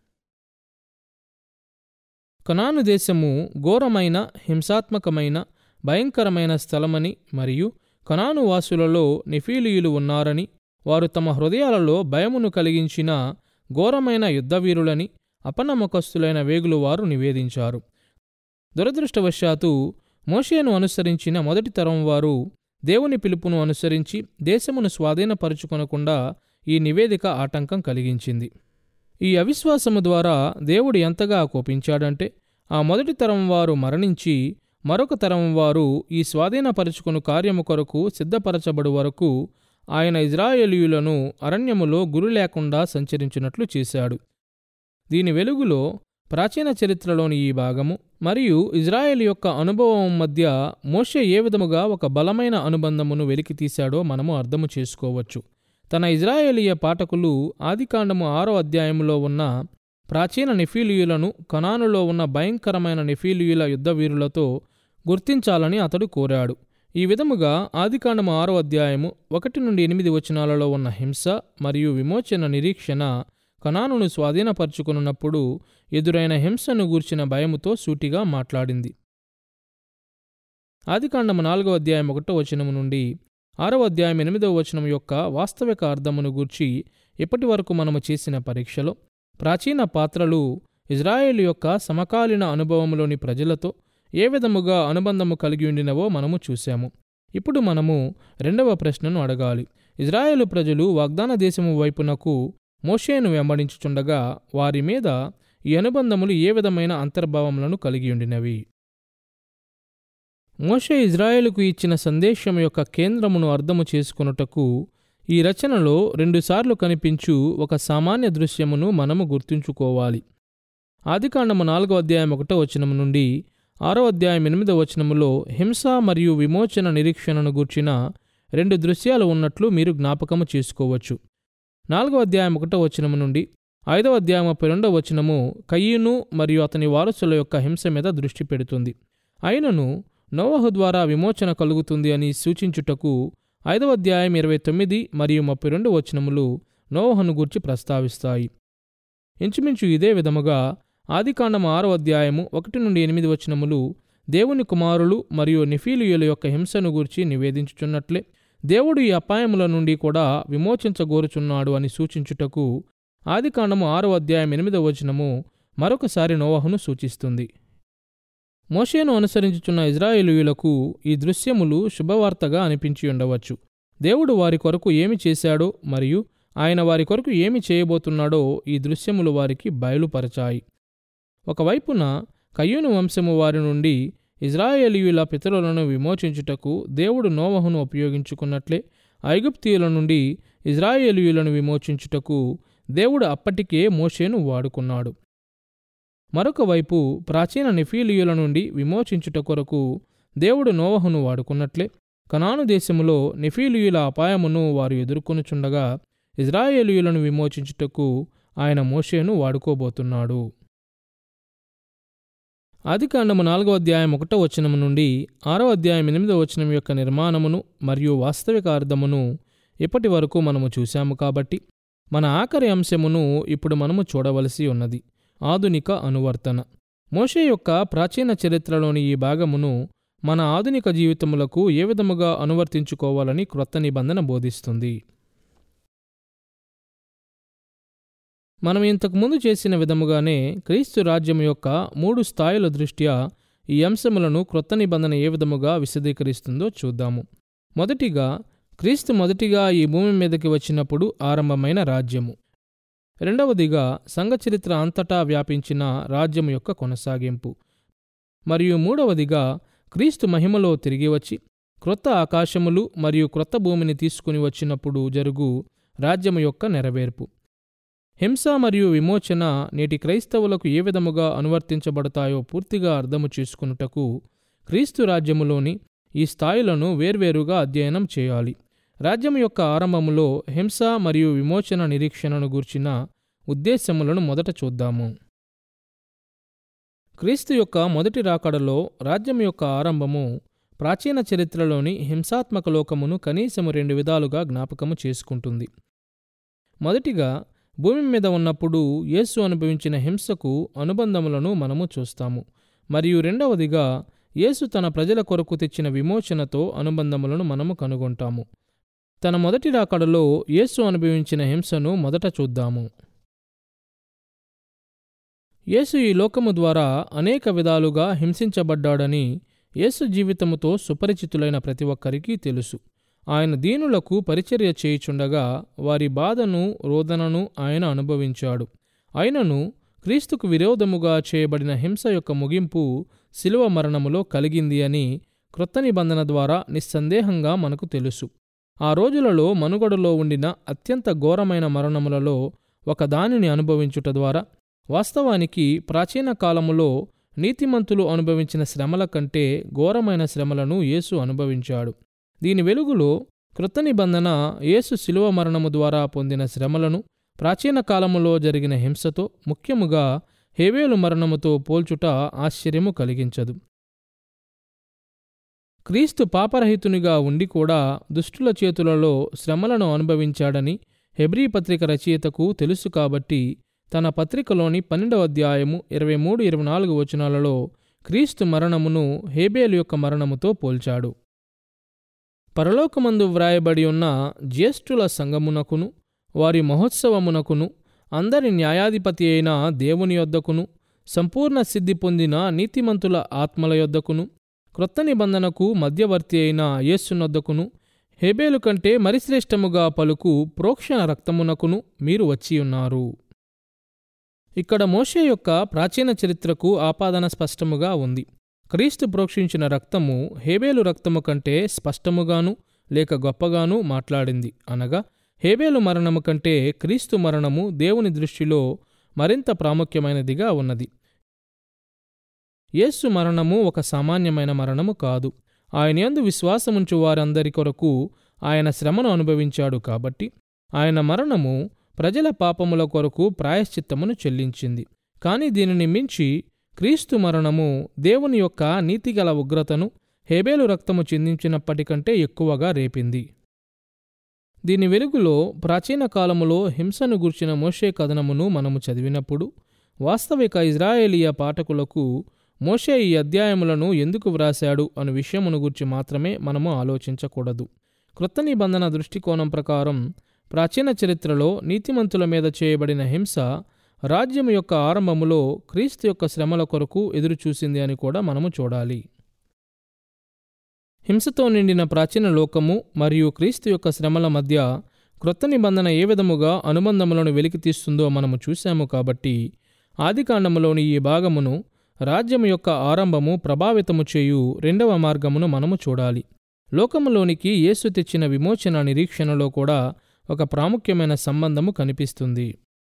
కనాను దేశము ఘోరమైన హింసాత్మకమైన భయంకరమైన స్థలమని మరియు కనాను వాసులలో నిఫీలియులు ఉన్నారని వారు తమ హృదయాలలో భయమును కలిగించిన ఘోరమైన యుద్ధవీరులని అపనమ్మకస్తులైన వేగులు వారు నివేదించారు దురదృష్టవశాత్తు మోషేను అనుసరించిన మొదటి తరం వారు దేవుని పిలుపును అనుసరించి దేశమును స్వాధీనపరుచుకొనకుండా ఈ నివేదిక ఆటంకం కలిగించింది ఈ అవిశ్వాసము ద్వారా దేవుడు ఎంతగా కోపించాడంటే ఆ మొదటి తరం వారు మరణించి మరొక తరం వారు ఈ స్వాధీనపరుచుకుని కార్యము కొరకు సిద్ధపరచబడు వరకు ఆయన ఇజ్రాయేలీయులను అరణ్యములో గురి లేకుండా సంచరించినట్లు చేశాడు దీని వెలుగులో ప్రాచీన చరిత్రలోని ఈ భాగము మరియు ఇజ్రాయెల్ యొక్క అనుభవం మధ్య మోషే ఏ విధముగా ఒక బలమైన అనుబంధమును వెలికితీశాడో మనము అర్థము చేసుకోవచ్చు తన ఇజ్రాయేలీయ పాఠకులు ఆదికాండము ఆరో అధ్యాయములో ఉన్న ప్రాచీన నిఫీలియులను కనానులో ఉన్న భయంకరమైన నిఫీలియుల యుద్ధవీరులతో గుర్తించాలని అతడు కోరాడు ఈ విధముగా ఆదికాండము ఆరో అధ్యాయము ఒకటి నుండి ఎనిమిది వచనాలలో ఉన్న హింస మరియు విమోచన నిరీక్షణ కనానును స్వాధీనపరుచుకున్నప్పుడు ఎదురైన హింసను గూర్చిన భయముతో సూటిగా మాట్లాడింది ఆదికాండము నాలుగో అధ్యాయం ఒకటో వచనము నుండి ఆరవ అధ్యాయం ఎనిమిదవ వచనం యొక్క వాస్తవిక అర్థమును గూర్చి ఇప్పటి వరకు మనము చేసిన పరీక్షలో ప్రాచీన పాత్రలు ఇజ్రాయేల్ యొక్క సమకాలీన అనుభవములోని ప్రజలతో ఏ విధముగా అనుబంధము కలిగి ఉండినవో మనము చూశాము ఇప్పుడు మనము రెండవ ప్రశ్నను అడగాలి ఇజ్రాయేలు ప్రజలు వాగ్దాన దేశము వైపునకు మోషేను వెంబడించుచుండగా వారి మీద ఈ అనుబంధములు ఏ విధమైన అంతర్భావములను కలిగి ఉండినవి మోషే ఇజ్రాయేలుకు ఇచ్చిన సందేశం యొక్క కేంద్రమును అర్థము చేసుకొనుటకు ఈ రచనలో రెండుసార్లు కనిపించు ఒక సామాన్య దృశ్యమును మనము గుర్తుంచుకోవాలి ఆదికాండము నాలుగో అధ్యాయం ఒకటో వచనము నుండి ఆరో అధ్యాయం ఎనిమిదో వచనములో హింస మరియు విమోచన నిరీక్షణను గూర్చిన రెండు దృశ్యాలు ఉన్నట్లు మీరు జ్ఞాపకము చేసుకోవచ్చు నాలుగో అధ్యాయం ఒకటో వచనము నుండి ఐదవ అధ్యాయం ముప్పై రెండవ వచనము కయ్యూను మరియు అతని వారసుల యొక్క హింస మీద దృష్టి పెడుతుంది అయినను నోవహు ద్వారా విమోచన కలుగుతుంది అని సూచించుటకు ఐదవ అధ్యాయం ఇరవై తొమ్మిది మరియు ముప్పై రెండు వచనములు నోవహను గూర్చి ప్రస్తావిస్తాయి ఇంచుమించు ఇదే విధముగా ఆదికాండము ఆరో అధ్యాయము ఒకటి నుండి ఎనిమిది వచనములు దేవుని కుమారులు మరియు నిఫీలియుల యొక్క హింసను గూర్చి నివేదించుచున్నట్లే దేవుడు ఈ అపాయముల నుండి కూడా విమోచించగోరుచున్నాడు అని సూచించుటకు ఆదికాండము ఆరో అధ్యాయం ఎనిమిదవ వచనము మరొకసారి నోవహును సూచిస్తుంది మోషేను అనుసరించుచున్న ఇజ్రాయేలీయులకు ఈ దృశ్యములు శుభవార్తగా అనిపించి ఉండవచ్చు దేవుడు వారి కొరకు ఏమి చేశాడో మరియు ఆయన వారి కొరకు ఏమి చేయబోతున్నాడో ఈ దృశ్యములు వారికి బయలుపరచాయి ఒకవైపున కయ్యూను వంశము వారి నుండి ఇజ్రాయేలీయుల పితరులను విమోచించుటకు దేవుడు నోవహును ఉపయోగించుకున్నట్లే ఐగుప్తీయుల నుండి ఇజ్రాయేలీయులను విమోచించుటకు దేవుడు అప్పటికే మోషేను వాడుకున్నాడు మరొక వైపు ప్రాచీన నిఫీలియుల నుండి విమోచించుట కొరకు దేవుడు నోవహును వాడుకున్నట్లే కనాను దేశములో నిఫీలియుల అపాయమును వారు ఎదుర్కొనుచుండగా ఇజ్రాయేలీయులను విమోచించుటకు ఆయన మోషేను వాడుకోబోతున్నాడు ఆదికాండము నాలుగో అధ్యాయం ఒకటో వచనము నుండి ఆరో అధ్యాయం ఎనిమిదో వచనం యొక్క నిర్మాణమును మరియు వాస్తవిక అర్థమును ఇప్పటి వరకు మనము చూశాము కాబట్టి మన ఆఖరి అంశమును ఇప్పుడు మనము చూడవలసి ఉన్నది ఆధునిక అనువర్తన మోషే యొక్క ప్రాచీన చరిత్రలోని ఈ భాగమును మన ఆధునిక జీవితములకు ఏ విధముగా అనువర్తించుకోవాలని క్రొత్త నిబంధన బోధిస్తుంది మనం ఇంతకు ముందు చేసిన విధముగానే క్రీస్తు రాజ్యం యొక్క మూడు స్థాయిల దృష్ట్యా ఈ అంశములను క్రొత్త నిబంధన ఏ విధముగా విశదీకరిస్తుందో చూద్దాము మొదటిగా క్రీస్తు మొదటిగా ఈ భూమి మీదకి వచ్చినప్పుడు ఆరంభమైన రాజ్యము రెండవదిగా సంఘచరిత్ర అంతటా వ్యాపించిన రాజ్యం యొక్క కొనసాగింపు మరియు మూడవదిగా క్రీస్తు మహిమలో తిరిగి వచ్చి క్రొత్త ఆకాశములు మరియు క్రొత్త భూమిని తీసుకుని వచ్చినప్పుడు జరుగు రాజ్యము యొక్క నెరవేర్పు హింస మరియు విమోచన నేటి క్రైస్తవులకు ఏ విధముగా అనువర్తించబడతాయో పూర్తిగా అర్థము చేసుకున్నటకు క్రీస్తు రాజ్యములోని ఈ స్థాయిలను వేర్వేరుగా అధ్యయనం చేయాలి రాజ్యం యొక్క ఆరంభములో హింస మరియు విమోచన నిరీక్షణను గూర్చిన ఉద్దేశములను మొదట చూద్దాము క్రీస్తు యొక్క మొదటి రాకడలో రాజ్యం యొక్క ఆరంభము ప్రాచీన చరిత్రలోని హింసాత్మక లోకమును కనీసము రెండు విధాలుగా జ్ఞాపకము చేసుకుంటుంది మొదటిగా భూమి మీద ఉన్నప్పుడు యేసు అనుభవించిన హింసకు అనుబంధములను మనము చూస్తాము మరియు రెండవదిగా యేసు తన ప్రజల కొరకు తెచ్చిన విమోచనతో అనుబంధములను మనము కనుగొంటాము తన మొదటి రాకడలో యేసు అనుభవించిన హింసను మొదట చూద్దాము యేసు ఈ లోకము ద్వారా అనేక విధాలుగా హింసించబడ్డాడని యేసు జీవితముతో సుపరిచితులైన ప్రతి ఒక్కరికి తెలుసు ఆయన దీనులకు పరిచర్య చేయుచుండగా వారి బాధను రోదనను ఆయన అనుభవించాడు అయినను క్రీస్తుకు విరోధముగా చేయబడిన హింస యొక్క ముగింపు శిలువ మరణములో కలిగింది అని క్రొత్త నిబంధన ద్వారా నిస్సందేహంగా మనకు తెలుసు ఆ రోజులలో మనుగడలో ఉండిన అత్యంత ఘోరమైన మరణములలో ఒక దానిని అనుభవించుట ద్వారా వాస్తవానికి ప్రాచీన కాలములో నీతిమంతులు అనుభవించిన శ్రమల కంటే ఘోరమైన శ్రమలను యేసు అనుభవించాడు దీని వెలుగులో కృత నిబంధన యేసు శిలువ మరణము ద్వారా పొందిన శ్రమలను ప్రాచీన కాలములో జరిగిన హింసతో ముఖ్యముగా హేవేలు మరణముతో పోల్చుట ఆశ్చర్యము కలిగించదు క్రీస్తు పాపరహితునిగా ఉండి కూడా దుష్టుల చేతులలో శ్రమలను అనుభవించాడని హెబ్రీ పత్రిక రచయితకు తెలుసు కాబట్టి తన పత్రికలోని పన్నెండవ అధ్యాయము ఇరవై మూడు ఇరవై నాలుగు వచనాలలో క్రీస్తు మరణమును హేబేలు యొక్క మరణముతో పోల్చాడు పరలోకమందు వ్రాయబడి ఉన్న జ్యేష్ఠుల సంగమునకును వారి మహోత్సవమునకును అందరి న్యాయాధిపతి అయిన దేవుని యొద్దకును సంపూర్ణ సిద్ధి పొందిన నీతిమంతుల ఆత్మల యొద్దకును క్రొత్త నిబంధనకు మధ్యవర్తి అయిన యేస్సునొద్దకును హేబేలు కంటే మరిశ్రేష్టముగా పలుకు ప్రోక్షణ రక్తమునకును మీరు వచ్చియున్నారు ఇక్కడ మోషే యొక్క ప్రాచీన చరిత్రకు ఆపాదన స్పష్టముగా ఉంది క్రీస్తు ప్రోక్షించిన రక్తము హేబేలు రక్తము కంటే స్పష్టముగాను లేక గొప్పగాను మాట్లాడింది అనగా హేబేలు మరణము కంటే క్రీస్తు మరణము దేవుని దృష్టిలో మరింత ప్రాముఖ్యమైనదిగా ఉన్నది యేసు మరణము ఒక సామాన్యమైన మరణము కాదు ఆయన యందు విశ్వాసముంచు వారందరి కొరకు ఆయన శ్రమను అనుభవించాడు కాబట్టి ఆయన మరణము ప్రజల పాపముల కొరకు ప్రాయశ్చిత్తమును చెల్లించింది కాని దీనిని మించి క్రీస్తు మరణము దేవుని యొక్క నీతిగల ఉగ్రతను హేబేలు రక్తము చిందించినప్పటికంటే ఎక్కువగా రేపింది దీని వెలుగులో ప్రాచీన కాలములో హింసను గుర్చిన మోషే కథనమును మనము చదివినప్పుడు వాస్తవిక ఇజ్రాయేలీయ పాఠకులకు మోషే ఈ అధ్యాయములను ఎందుకు వ్రాశాడు అను విషయమును గురించి మాత్రమే మనము ఆలోచించకూడదు క్రొత్త నిబంధన దృష్టికోణం ప్రకారం ప్రాచీన చరిత్రలో నీతిమంతుల మీద చేయబడిన హింస రాజ్యం యొక్క ఆరంభములో క్రీస్తు యొక్క శ్రమల కొరకు ఎదురుచూసింది అని కూడా మనము చూడాలి హింసతో నిండిన ప్రాచీన లోకము మరియు క్రీస్తు యొక్క శ్రమల మధ్య క్రొత్త నిబంధన ఏ విధముగా అనుబంధములను వెలికితీస్తుందో మనము చూశాము కాబట్టి ఆదికాండములోని ఈ భాగమును రాజ్యము యొక్క ఆరంభము ప్రభావితము చేయు రెండవ మార్గమును మనము చూడాలి లోకములోనికి యేసు తెచ్చిన విమోచన నిరీక్షణలో కూడా ఒక ప్రాముఖ్యమైన సంబంధము కనిపిస్తుంది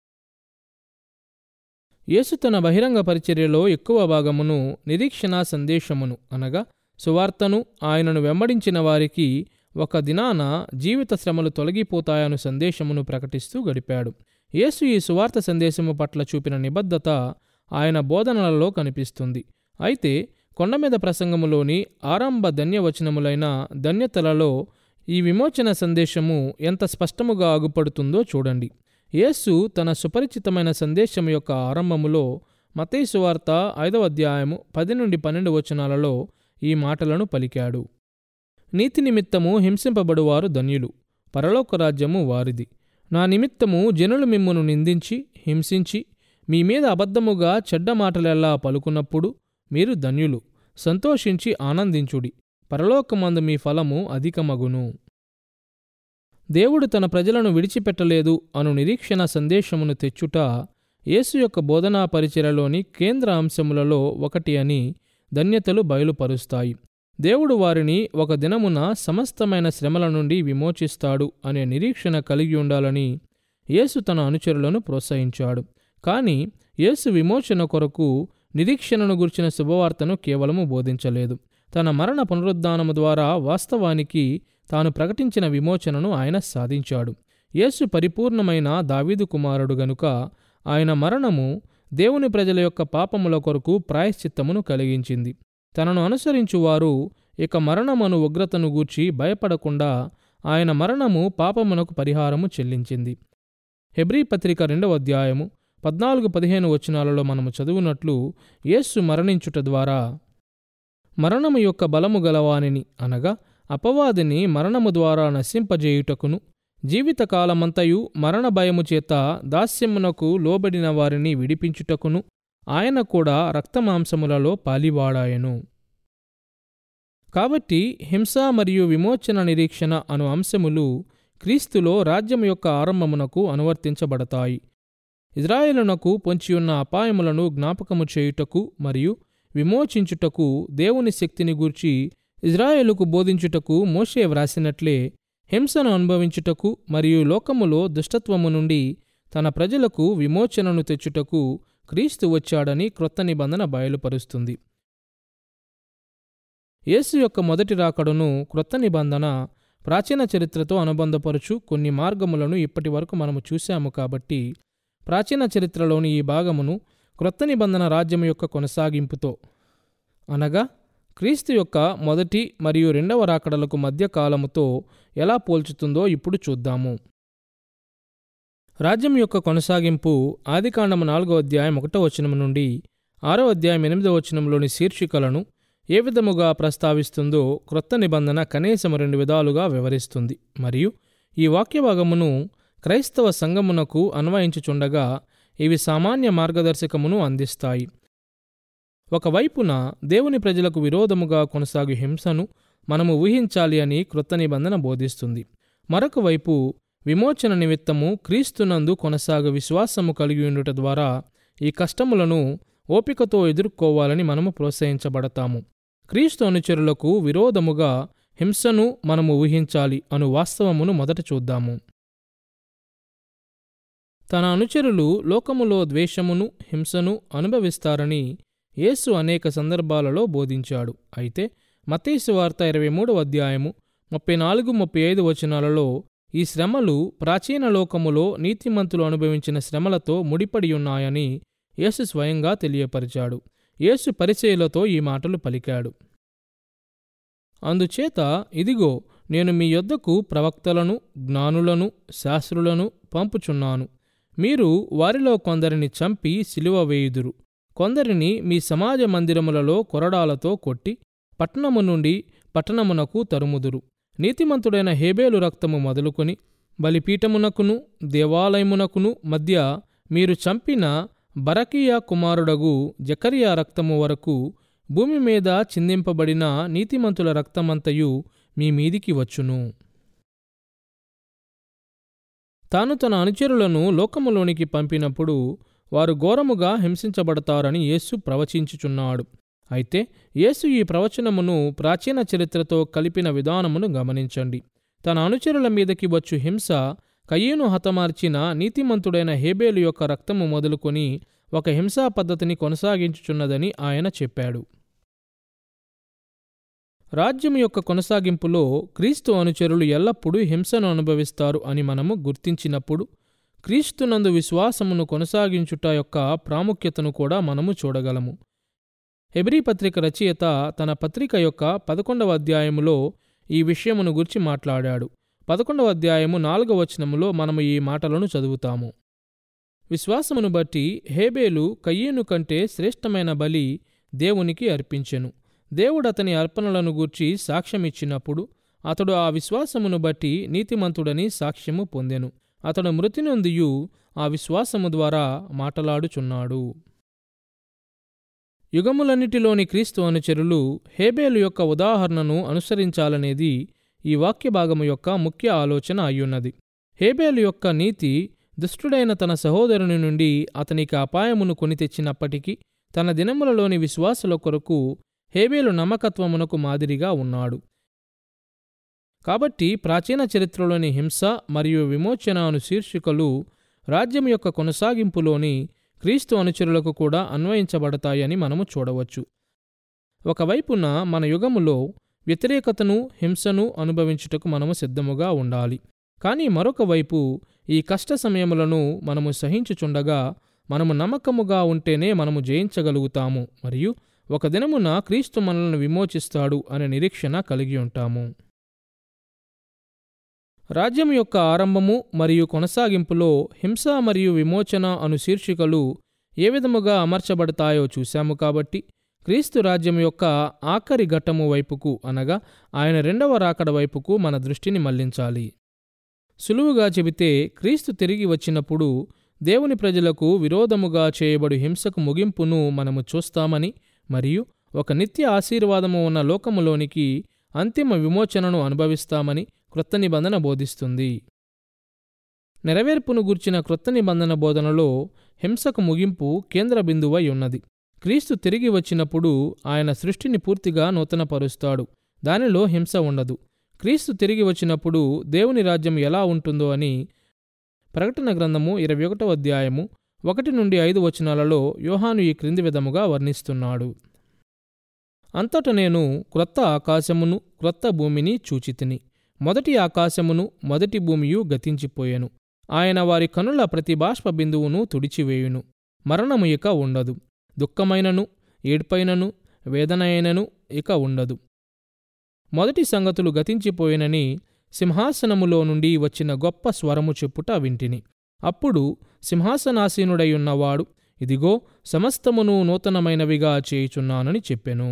యేసు తన బహిరంగ పరిచర్యలో ఎక్కువ భాగమును నిరీక్షణ సందేశమును అనగా సువార్తను ఆయనను వెంబడించిన వారికి ఒక దినాన జీవిత శ్రమలు తొలగిపోతాయను సందేశమును ప్రకటిస్తూ గడిపాడు యేసు ఈ సువార్త సందేశము పట్ల చూపిన నిబద్ధత ఆయన బోధనలలో కనిపిస్తుంది అయితే కొండ మీద ప్రసంగములోని ఆరంభ ధన్యవచనములైన ధన్యతలలో ఈ విమోచన సందేశము ఎంత స్పష్టముగా అగుపడుతుందో చూడండి యేసు తన సుపరిచితమైన సందేశం యొక్క ఆరంభములో మతేసు వార్త ఐదవ అధ్యాయము పది నుండి పన్నెండు వచనాలలో ఈ మాటలను పలికాడు నీతి నిమిత్తము హింసింపబడువారు ధన్యులు పరలోక రాజ్యము వారిది నా నిమిత్తము జనులు మిమ్మును నిందించి హింసించి మీ మీద అబద్ధముగా చెడ్డ మాటలెల్లా పలుకున్నప్పుడు మీరు ధన్యులు సంతోషించి ఆనందించుడి పరలోకమందు మీ ఫలము అధికమగును దేవుడు తన ప్రజలను విడిచిపెట్టలేదు అను నిరీక్షణ సందేశమును తెచ్చుట యేసు యొక్క బోధనా పరిచయలోని కేంద్ర అంశములలో ఒకటి అని ధన్యతలు బయలుపరుస్తాయి దేవుడు వారిని ఒక దినమున సమస్తమైన శ్రమల నుండి విమోచిస్తాడు అనే నిరీక్షణ కలిగి ఉండాలని యేసు తన అనుచరులను ప్రోత్సహించాడు కాని యేసు విమోచన కొరకు నిరీక్షణను గుర్చిన శుభవార్తను కేవలము బోధించలేదు తన మరణ పునరుద్ధానము ద్వారా వాస్తవానికి తాను ప్రకటించిన విమోచనను ఆయన సాధించాడు యేసు పరిపూర్ణమైన దావీదు కుమారుడు గనుక ఆయన మరణము దేవుని ప్రజల యొక్క పాపముల కొరకు ప్రాయశ్చిత్తమును కలిగించింది తనను అనుసరించువారు ఇక మరణమను ఉగ్రతను గూర్చి భయపడకుండా ఆయన మరణము పాపమునకు పరిహారము చెల్లించింది హెబ్రీ పత్రిక రెండవ అధ్యాయము పద్నాలుగు పదిహేను వచనాలలో మనము చదువునట్లు యేస్సు మరణించుట ద్వారా మరణము యొక్క బలము గలవానిని అనగా అపవాదిని మరణము ద్వారా నశింపజేయుటకును జీవితకాలమంతయు మరణ భయము చేత దాస్యమునకు లోబడిన వారిని విడిపించుటకును ఆయన కూడా రక్తమాంసములలో పాలివాడాయను కాబట్టి హింస మరియు విమోచన నిరీక్షణ అను అంశములు క్రీస్తులో రాజ్యం యొక్క ఆరంభమునకు అనువర్తించబడతాయి ఇజ్రాయేలునకు పొంచియున్న అపాయములను జ్ఞాపకము చేయుటకు మరియు విమోచించుటకు దేవుని శక్తిని గూర్చి ఇజ్రాయేలుకు బోధించుటకు మోషే వ్రాసినట్లే హింసను అనుభవించుటకు మరియు లోకములో దుష్టత్వము నుండి తన ప్రజలకు విమోచనను తెచ్చుటకు క్రీస్తు వచ్చాడని క్రొత్త నిబంధన బయలుపరుస్తుంది యేసు యొక్క మొదటి రాకడను క్రొత్త నిబంధన ప్రాచీన చరిత్రతో అనుబంధపరుచు కొన్ని మార్గములను ఇప్పటి వరకు మనము చూశాము కాబట్టి ప్రాచీన చరిత్రలోని ఈ భాగమును క్రొత్త నిబంధన రాజ్యం యొక్క కొనసాగింపుతో అనగా క్రీస్తు యొక్క మొదటి మరియు రెండవ రాకడలకు మధ్య కాలముతో ఎలా పోల్చుతుందో ఇప్పుడు చూద్దాము రాజ్యం యొక్క కొనసాగింపు ఆదికాండము నాలుగో అధ్యాయం ఒకటో వచనం నుండి ఆరో అధ్యాయం ఎనిమిదో వచనంలోని శీర్షికలను ఏ విధముగా ప్రస్తావిస్తుందో క్రొత్త నిబంధన కనీసం రెండు విధాలుగా వివరిస్తుంది మరియు ఈ వాక్యభాగమును క్రైస్తవ సంఘమునకు అన్వయించుచుండగా ఇవి సామాన్య మార్గదర్శకమును అందిస్తాయి ఒకవైపున దేవుని ప్రజలకు విరోధముగా కొనసాగు హింసను మనము ఊహించాలి అని క్రొత్త నిబంధన బోధిస్తుంది మరొక వైపు విమోచన నిమిత్తము క్రీస్తునందు కొనసాగు విశ్వాసము కలిగి ఉండుట ద్వారా ఈ కష్టములను ఓపికతో ఎదుర్కోవాలని మనము ప్రోత్సహించబడతాము క్రీస్తు అనుచరులకు విరోధముగా హింసను మనము ఊహించాలి అను వాస్తవమును మొదట చూద్దాము తన అనుచరులు లోకములో ద్వేషమును హింసను అనుభవిస్తారని యేసు అనేక సందర్భాలలో బోధించాడు అయితే మతేసు వార్త ఇరవై మూడవ అధ్యాయము ముప్పై నాలుగు ముప్పై ఐదు వచనాలలో ఈ శ్రమలు ప్రాచీన లోకములో నీతిమంతులు అనుభవించిన శ్రమలతో ముడిపడి ఉన్నాయని యేసు స్వయంగా తెలియపరిచాడు యేసు పరిచయులతో ఈ మాటలు పలికాడు అందుచేత ఇదిగో నేను మీ యొద్దకు ప్రవక్తలను జ్ఞానులను శాస్త్రులను పంపుచున్నాను మీరు వారిలో కొందరిని చంపి సిలువ వేయుదురు కొందరిని మీ సమాజ మందిరములలో కొరడాలతో కొట్టి పట్టణము నుండి పట్టణమునకు తరుముదురు నీతిమంతుడైన హేబేలు రక్తము మొదలుకొని బలిపీఠమునకును దేవాలయమునకును మధ్య మీరు చంపిన బరకియా కుమారుడగు జకరియా రక్తము వరకు భూమి మీద చిందింపబడిన నీతిమంతుల రక్తమంతయు మీ మీదికి వచ్చును తాను తన అనుచరులను లోకములోనికి పంపినప్పుడు వారు ఘోరముగా హింసించబడతారని యేసు ప్రవచించుచున్నాడు అయితే యేసు ఈ ప్రవచనమును ప్రాచీన చరిత్రతో కలిపిన విధానమును గమనించండి తన అనుచరుల మీదకి వచ్చు హింస కయ్యను హతమార్చిన నీతిమంతుడైన హేబేలు యొక్క రక్తము మొదలుకొని ఒక హింసా పద్ధతిని కొనసాగించుచున్నదని ఆయన చెప్పాడు రాజ్యం యొక్క కొనసాగింపులో క్రీస్తు అనుచరులు ఎల్లప్పుడూ హింసను అనుభవిస్తారు అని మనము గుర్తించినప్పుడు క్రీస్తునందు విశ్వాసమును కొనసాగించుట యొక్క ప్రాముఖ్యతను కూడా మనము చూడగలము హెబ్రీ పత్రిక రచయిత తన పత్రిక యొక్క పదకొండవ అధ్యాయములో ఈ విషయమును గురించి మాట్లాడాడు పదకొండవ అధ్యాయము నాలుగవ వచనములో మనము ఈ మాటలను చదువుతాము విశ్వాసమును బట్టి హేబేలు కయ్యేను కంటే శ్రేష్టమైన బలి దేవునికి అర్పించెను దేవుడు అతని అర్పణలను గూర్చి సాక్ష్యమిచ్చినప్పుడు అతడు ఆ విశ్వాసమును బట్టి నీతిమంతుడని సాక్ష్యము పొందెను అతడు మృతి నొందియు ఆ విశ్వాసము ద్వారా మాటలాడుచున్నాడు యుగములన్నిటిలోని క్రీస్తు అనుచరులు హేబేలు యొక్క ఉదాహరణను అనుసరించాలనేది ఈ వాక్య భాగము యొక్క ముఖ్య ఆలోచన అయ్యున్నది హేబేలు యొక్క నీతి దుష్టుడైన తన సహోదరుని నుండి అతనికి అపాయమును కొని తెచ్చినప్పటికీ తన దినములలోని విశ్వాసుల కొరకు హేబేలు నమ్మకత్వమునకు మాదిరిగా ఉన్నాడు కాబట్టి ప్రాచీన చరిత్రలోని హింస మరియు విమోచన అను శీర్షికలు రాజ్యం యొక్క కొనసాగింపులోని క్రీస్తు అనుచరులకు కూడా అన్వయించబడతాయని మనము చూడవచ్చు ఒకవైపున మన యుగములో వ్యతిరేకతను హింసను అనుభవించుటకు మనము సిద్ధముగా ఉండాలి కానీ మరొక వైపు ఈ కష్ట సమయములను మనము సహించుచుండగా మనము నమ్మకముగా ఉంటేనే మనము జయించగలుగుతాము మరియు ఒక దినమున క్రీస్తు మనల్ని విమోచిస్తాడు అనే నిరీక్షణ కలిగి ఉంటాము రాజ్యం యొక్క ఆరంభము మరియు కొనసాగింపులో హింస మరియు విమోచన అను శీర్షికలు ఏ విధముగా అమర్చబడతాయో చూశాము కాబట్టి క్రీస్తు రాజ్యం యొక్క ఆఖరి ఘట్టము వైపుకు అనగా ఆయన రెండవ రాకడ వైపుకు మన దృష్టిని మళ్లించాలి సులువుగా చెబితే క్రీస్తు తిరిగి వచ్చినప్పుడు దేవుని ప్రజలకు విరోధముగా చేయబడు హింసకు ముగింపును మనము చూస్తామని మరియు ఒక నిత్య ఆశీర్వాదము ఉన్న లోకములోనికి అంతిమ విమోచనను అనుభవిస్తామని క్రొత్త నిబంధన బోధిస్తుంది నెరవేర్పును గూర్చిన క్రొత్త నిబంధన బోధనలో హింసకు ముగింపు కేంద్ర బిందువై ఉన్నది క్రీస్తు తిరిగి వచ్చినప్పుడు ఆయన సృష్టిని పూర్తిగా నూతనపరుస్తాడు దానిలో హింస ఉండదు క్రీస్తు తిరిగి వచ్చినప్పుడు దేవుని రాజ్యం ఎలా ఉంటుందో అని ప్రకటన గ్రంథము ఇరవై ఒకటో అధ్యాయము ఒకటి నుండి ఐదు వచనాలలో యోహాను ఈ క్రింది విధముగా వర్ణిస్తున్నాడు అంతట నేను క్రొత్త ఆకాశమును క్రొత్త భూమిని చూచితిని మొదటి ఆకాశమును మొదటి భూమియు గతించిపోయెను ఆయన వారి కనుల ప్రతి బాష్ప బిందువును తుడిచివేయును మరణము ఇక ఉండదు దుఃఖమైనను ఏడ్పైనను వేదనైనను ఇక ఉండదు మొదటి సంగతులు గతించిపోయినని సింహాసనములో నుండి వచ్చిన గొప్ప స్వరము చెప్పుట వింటిని అప్పుడు సింహాసనాసీనుడయున్నవాడు ఇదిగో సమస్తమును నూతనమైనవిగా చేయుచున్నానని చెప్పెను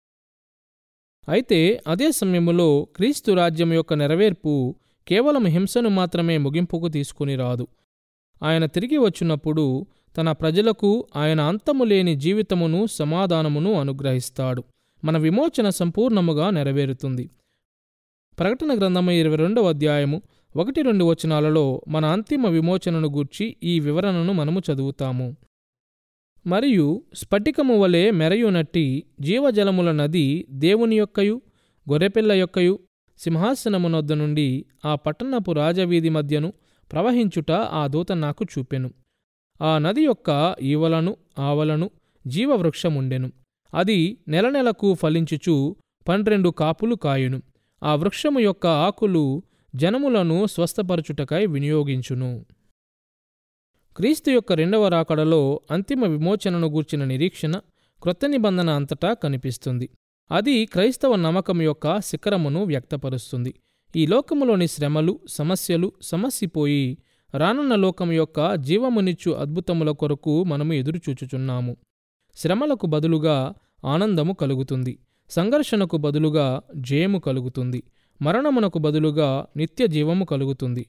అయితే అదే సమయములో క్రీస్తు రాజ్యం యొక్క నెరవేర్పు కేవలం హింసను మాత్రమే ముగింపుకు తీసుకుని రాదు ఆయన తిరిగి వచ్చినప్పుడు తన ప్రజలకు ఆయన అంతము లేని జీవితమును సమాధానమును అనుగ్రహిస్తాడు మన విమోచన సంపూర్ణముగా నెరవేరుతుంది ప్రకటన గ్రంథము ఇరవై రెండవ అధ్యాయము ఒకటి రెండు వచనాలలో మన అంతిమ విమోచనను గూర్చి ఈ వివరణను మనము చదువుతాము మరియు స్ఫటికము వలె మెరయునట్టి జీవజలముల నది దేవుని యొక్కయు గొర్రెపిల్ల యొక్కయు సింహాసనమునొద్ద నుండి ఆ పట్టణపు రాజవీధి మధ్యను ప్రవహించుట ఆ దూత నాకు చూపెను ఆ నది యొక్క ఈవలను ఆవలను జీవవృక్షముండెను అది నెల నెలకు ఫలించుచు పన్నెండు కాపులు కాయును ఆ వృక్షము యొక్క ఆకులు జనములను స్వస్థపరచుటకై వినియోగించును క్రీస్తు యొక్క రెండవ రాకడలో అంతిమ విమోచనను గూర్చిన నిరీక్షణ క్రొత్త నిబంధన అంతటా కనిపిస్తుంది అది క్రైస్తవ నమ్మకం యొక్క శిఖరమును వ్యక్తపరుస్తుంది ఈ లోకములోని శ్రమలు సమస్యలు సమస్యపోయి రానున్న లోకం యొక్క జీవమునిచ్చు అద్భుతముల కొరకు మనము ఎదురుచూచుచున్నాము శ్రమలకు బదులుగా ఆనందము కలుగుతుంది సంఘర్షణకు బదులుగా జయము కలుగుతుంది మరణమునకు బదులుగా నిత్య జీవము కలుగుతుంది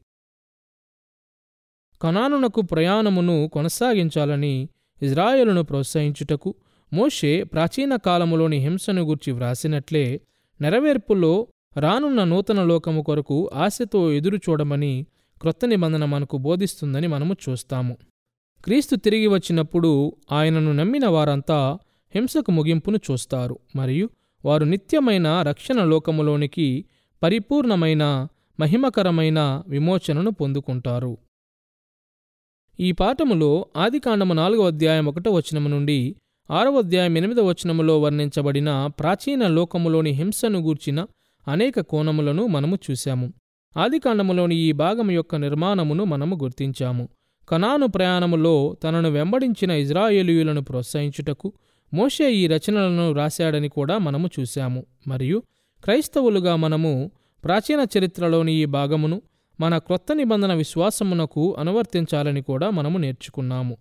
కనానునకు ప్రయాణమును కొనసాగించాలని ఇజ్రాయేలును ప్రోత్సహించుటకు మోషే ప్రాచీన కాలములోని హింసను గూర్చి వ్రాసినట్లే నెరవేర్పులో రానున్న నూతన లోకము కొరకు ఆశతో ఎదురు చూడమని క్రొత్త నిబంధన మనకు బోధిస్తుందని మనము చూస్తాము క్రీస్తు తిరిగి వచ్చినప్పుడు ఆయనను నమ్మిన వారంతా హింసకు ముగింపును చూస్తారు మరియు వారు నిత్యమైన రక్షణ లోకములోనికి పరిపూర్ణమైన మహిమకరమైన విమోచనను పొందుకుంటారు ఈ పాఠములో ఆదికాండము నాలుగవ అధ్యాయం ఒకటో వచనము నుండి ఆరవ అధ్యాయం ఎనిమిదవ వచనములో వర్ణించబడిన ప్రాచీన లోకములోని హింసను గూర్చిన అనేక కోణములను మనము చూశాము ఆదికాండములోని ఈ భాగము యొక్క నిర్మాణమును మనము గుర్తించాము కనాను ప్రయాణములో తనను వెంబడించిన ఇజ్రాయేలీయులను ప్రోత్సహించుటకు మోషే ఈ రచనలను రాశాడని కూడా మనము చూశాము మరియు క్రైస్తవులుగా మనము ప్రాచీన చరిత్రలోని ఈ భాగమును మన క్రొత్త నిబంధన విశ్వాసమునకు అనువర్తించాలని కూడా మనము నేర్చుకున్నాము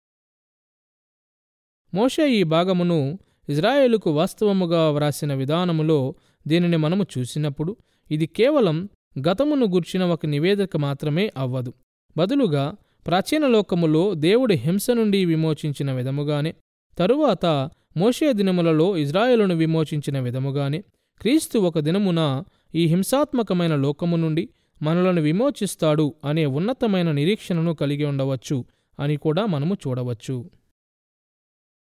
మోషే ఈ భాగమును ఇజ్రాయేలుకు వాస్తవముగా వ్రాసిన విధానములో దీనిని మనము చూసినప్పుడు ఇది కేవలం గతమును గుర్చిన ఒక నివేదిక మాత్రమే అవ్వదు బదులుగా ప్రాచీన లోకములో దేవుడి హింస నుండి విమోచించిన విధముగానే తరువాత మోషే దినములలో ఇజ్రాయేలును విమోచించిన విధముగానే క్రీస్తు ఒక దినమున ఈ హింసాత్మకమైన లోకము నుండి మనలను విమోచిస్తాడు అనే ఉన్నతమైన నిరీక్షణను కలిగి ఉండవచ్చు అని కూడా మనము చూడవచ్చు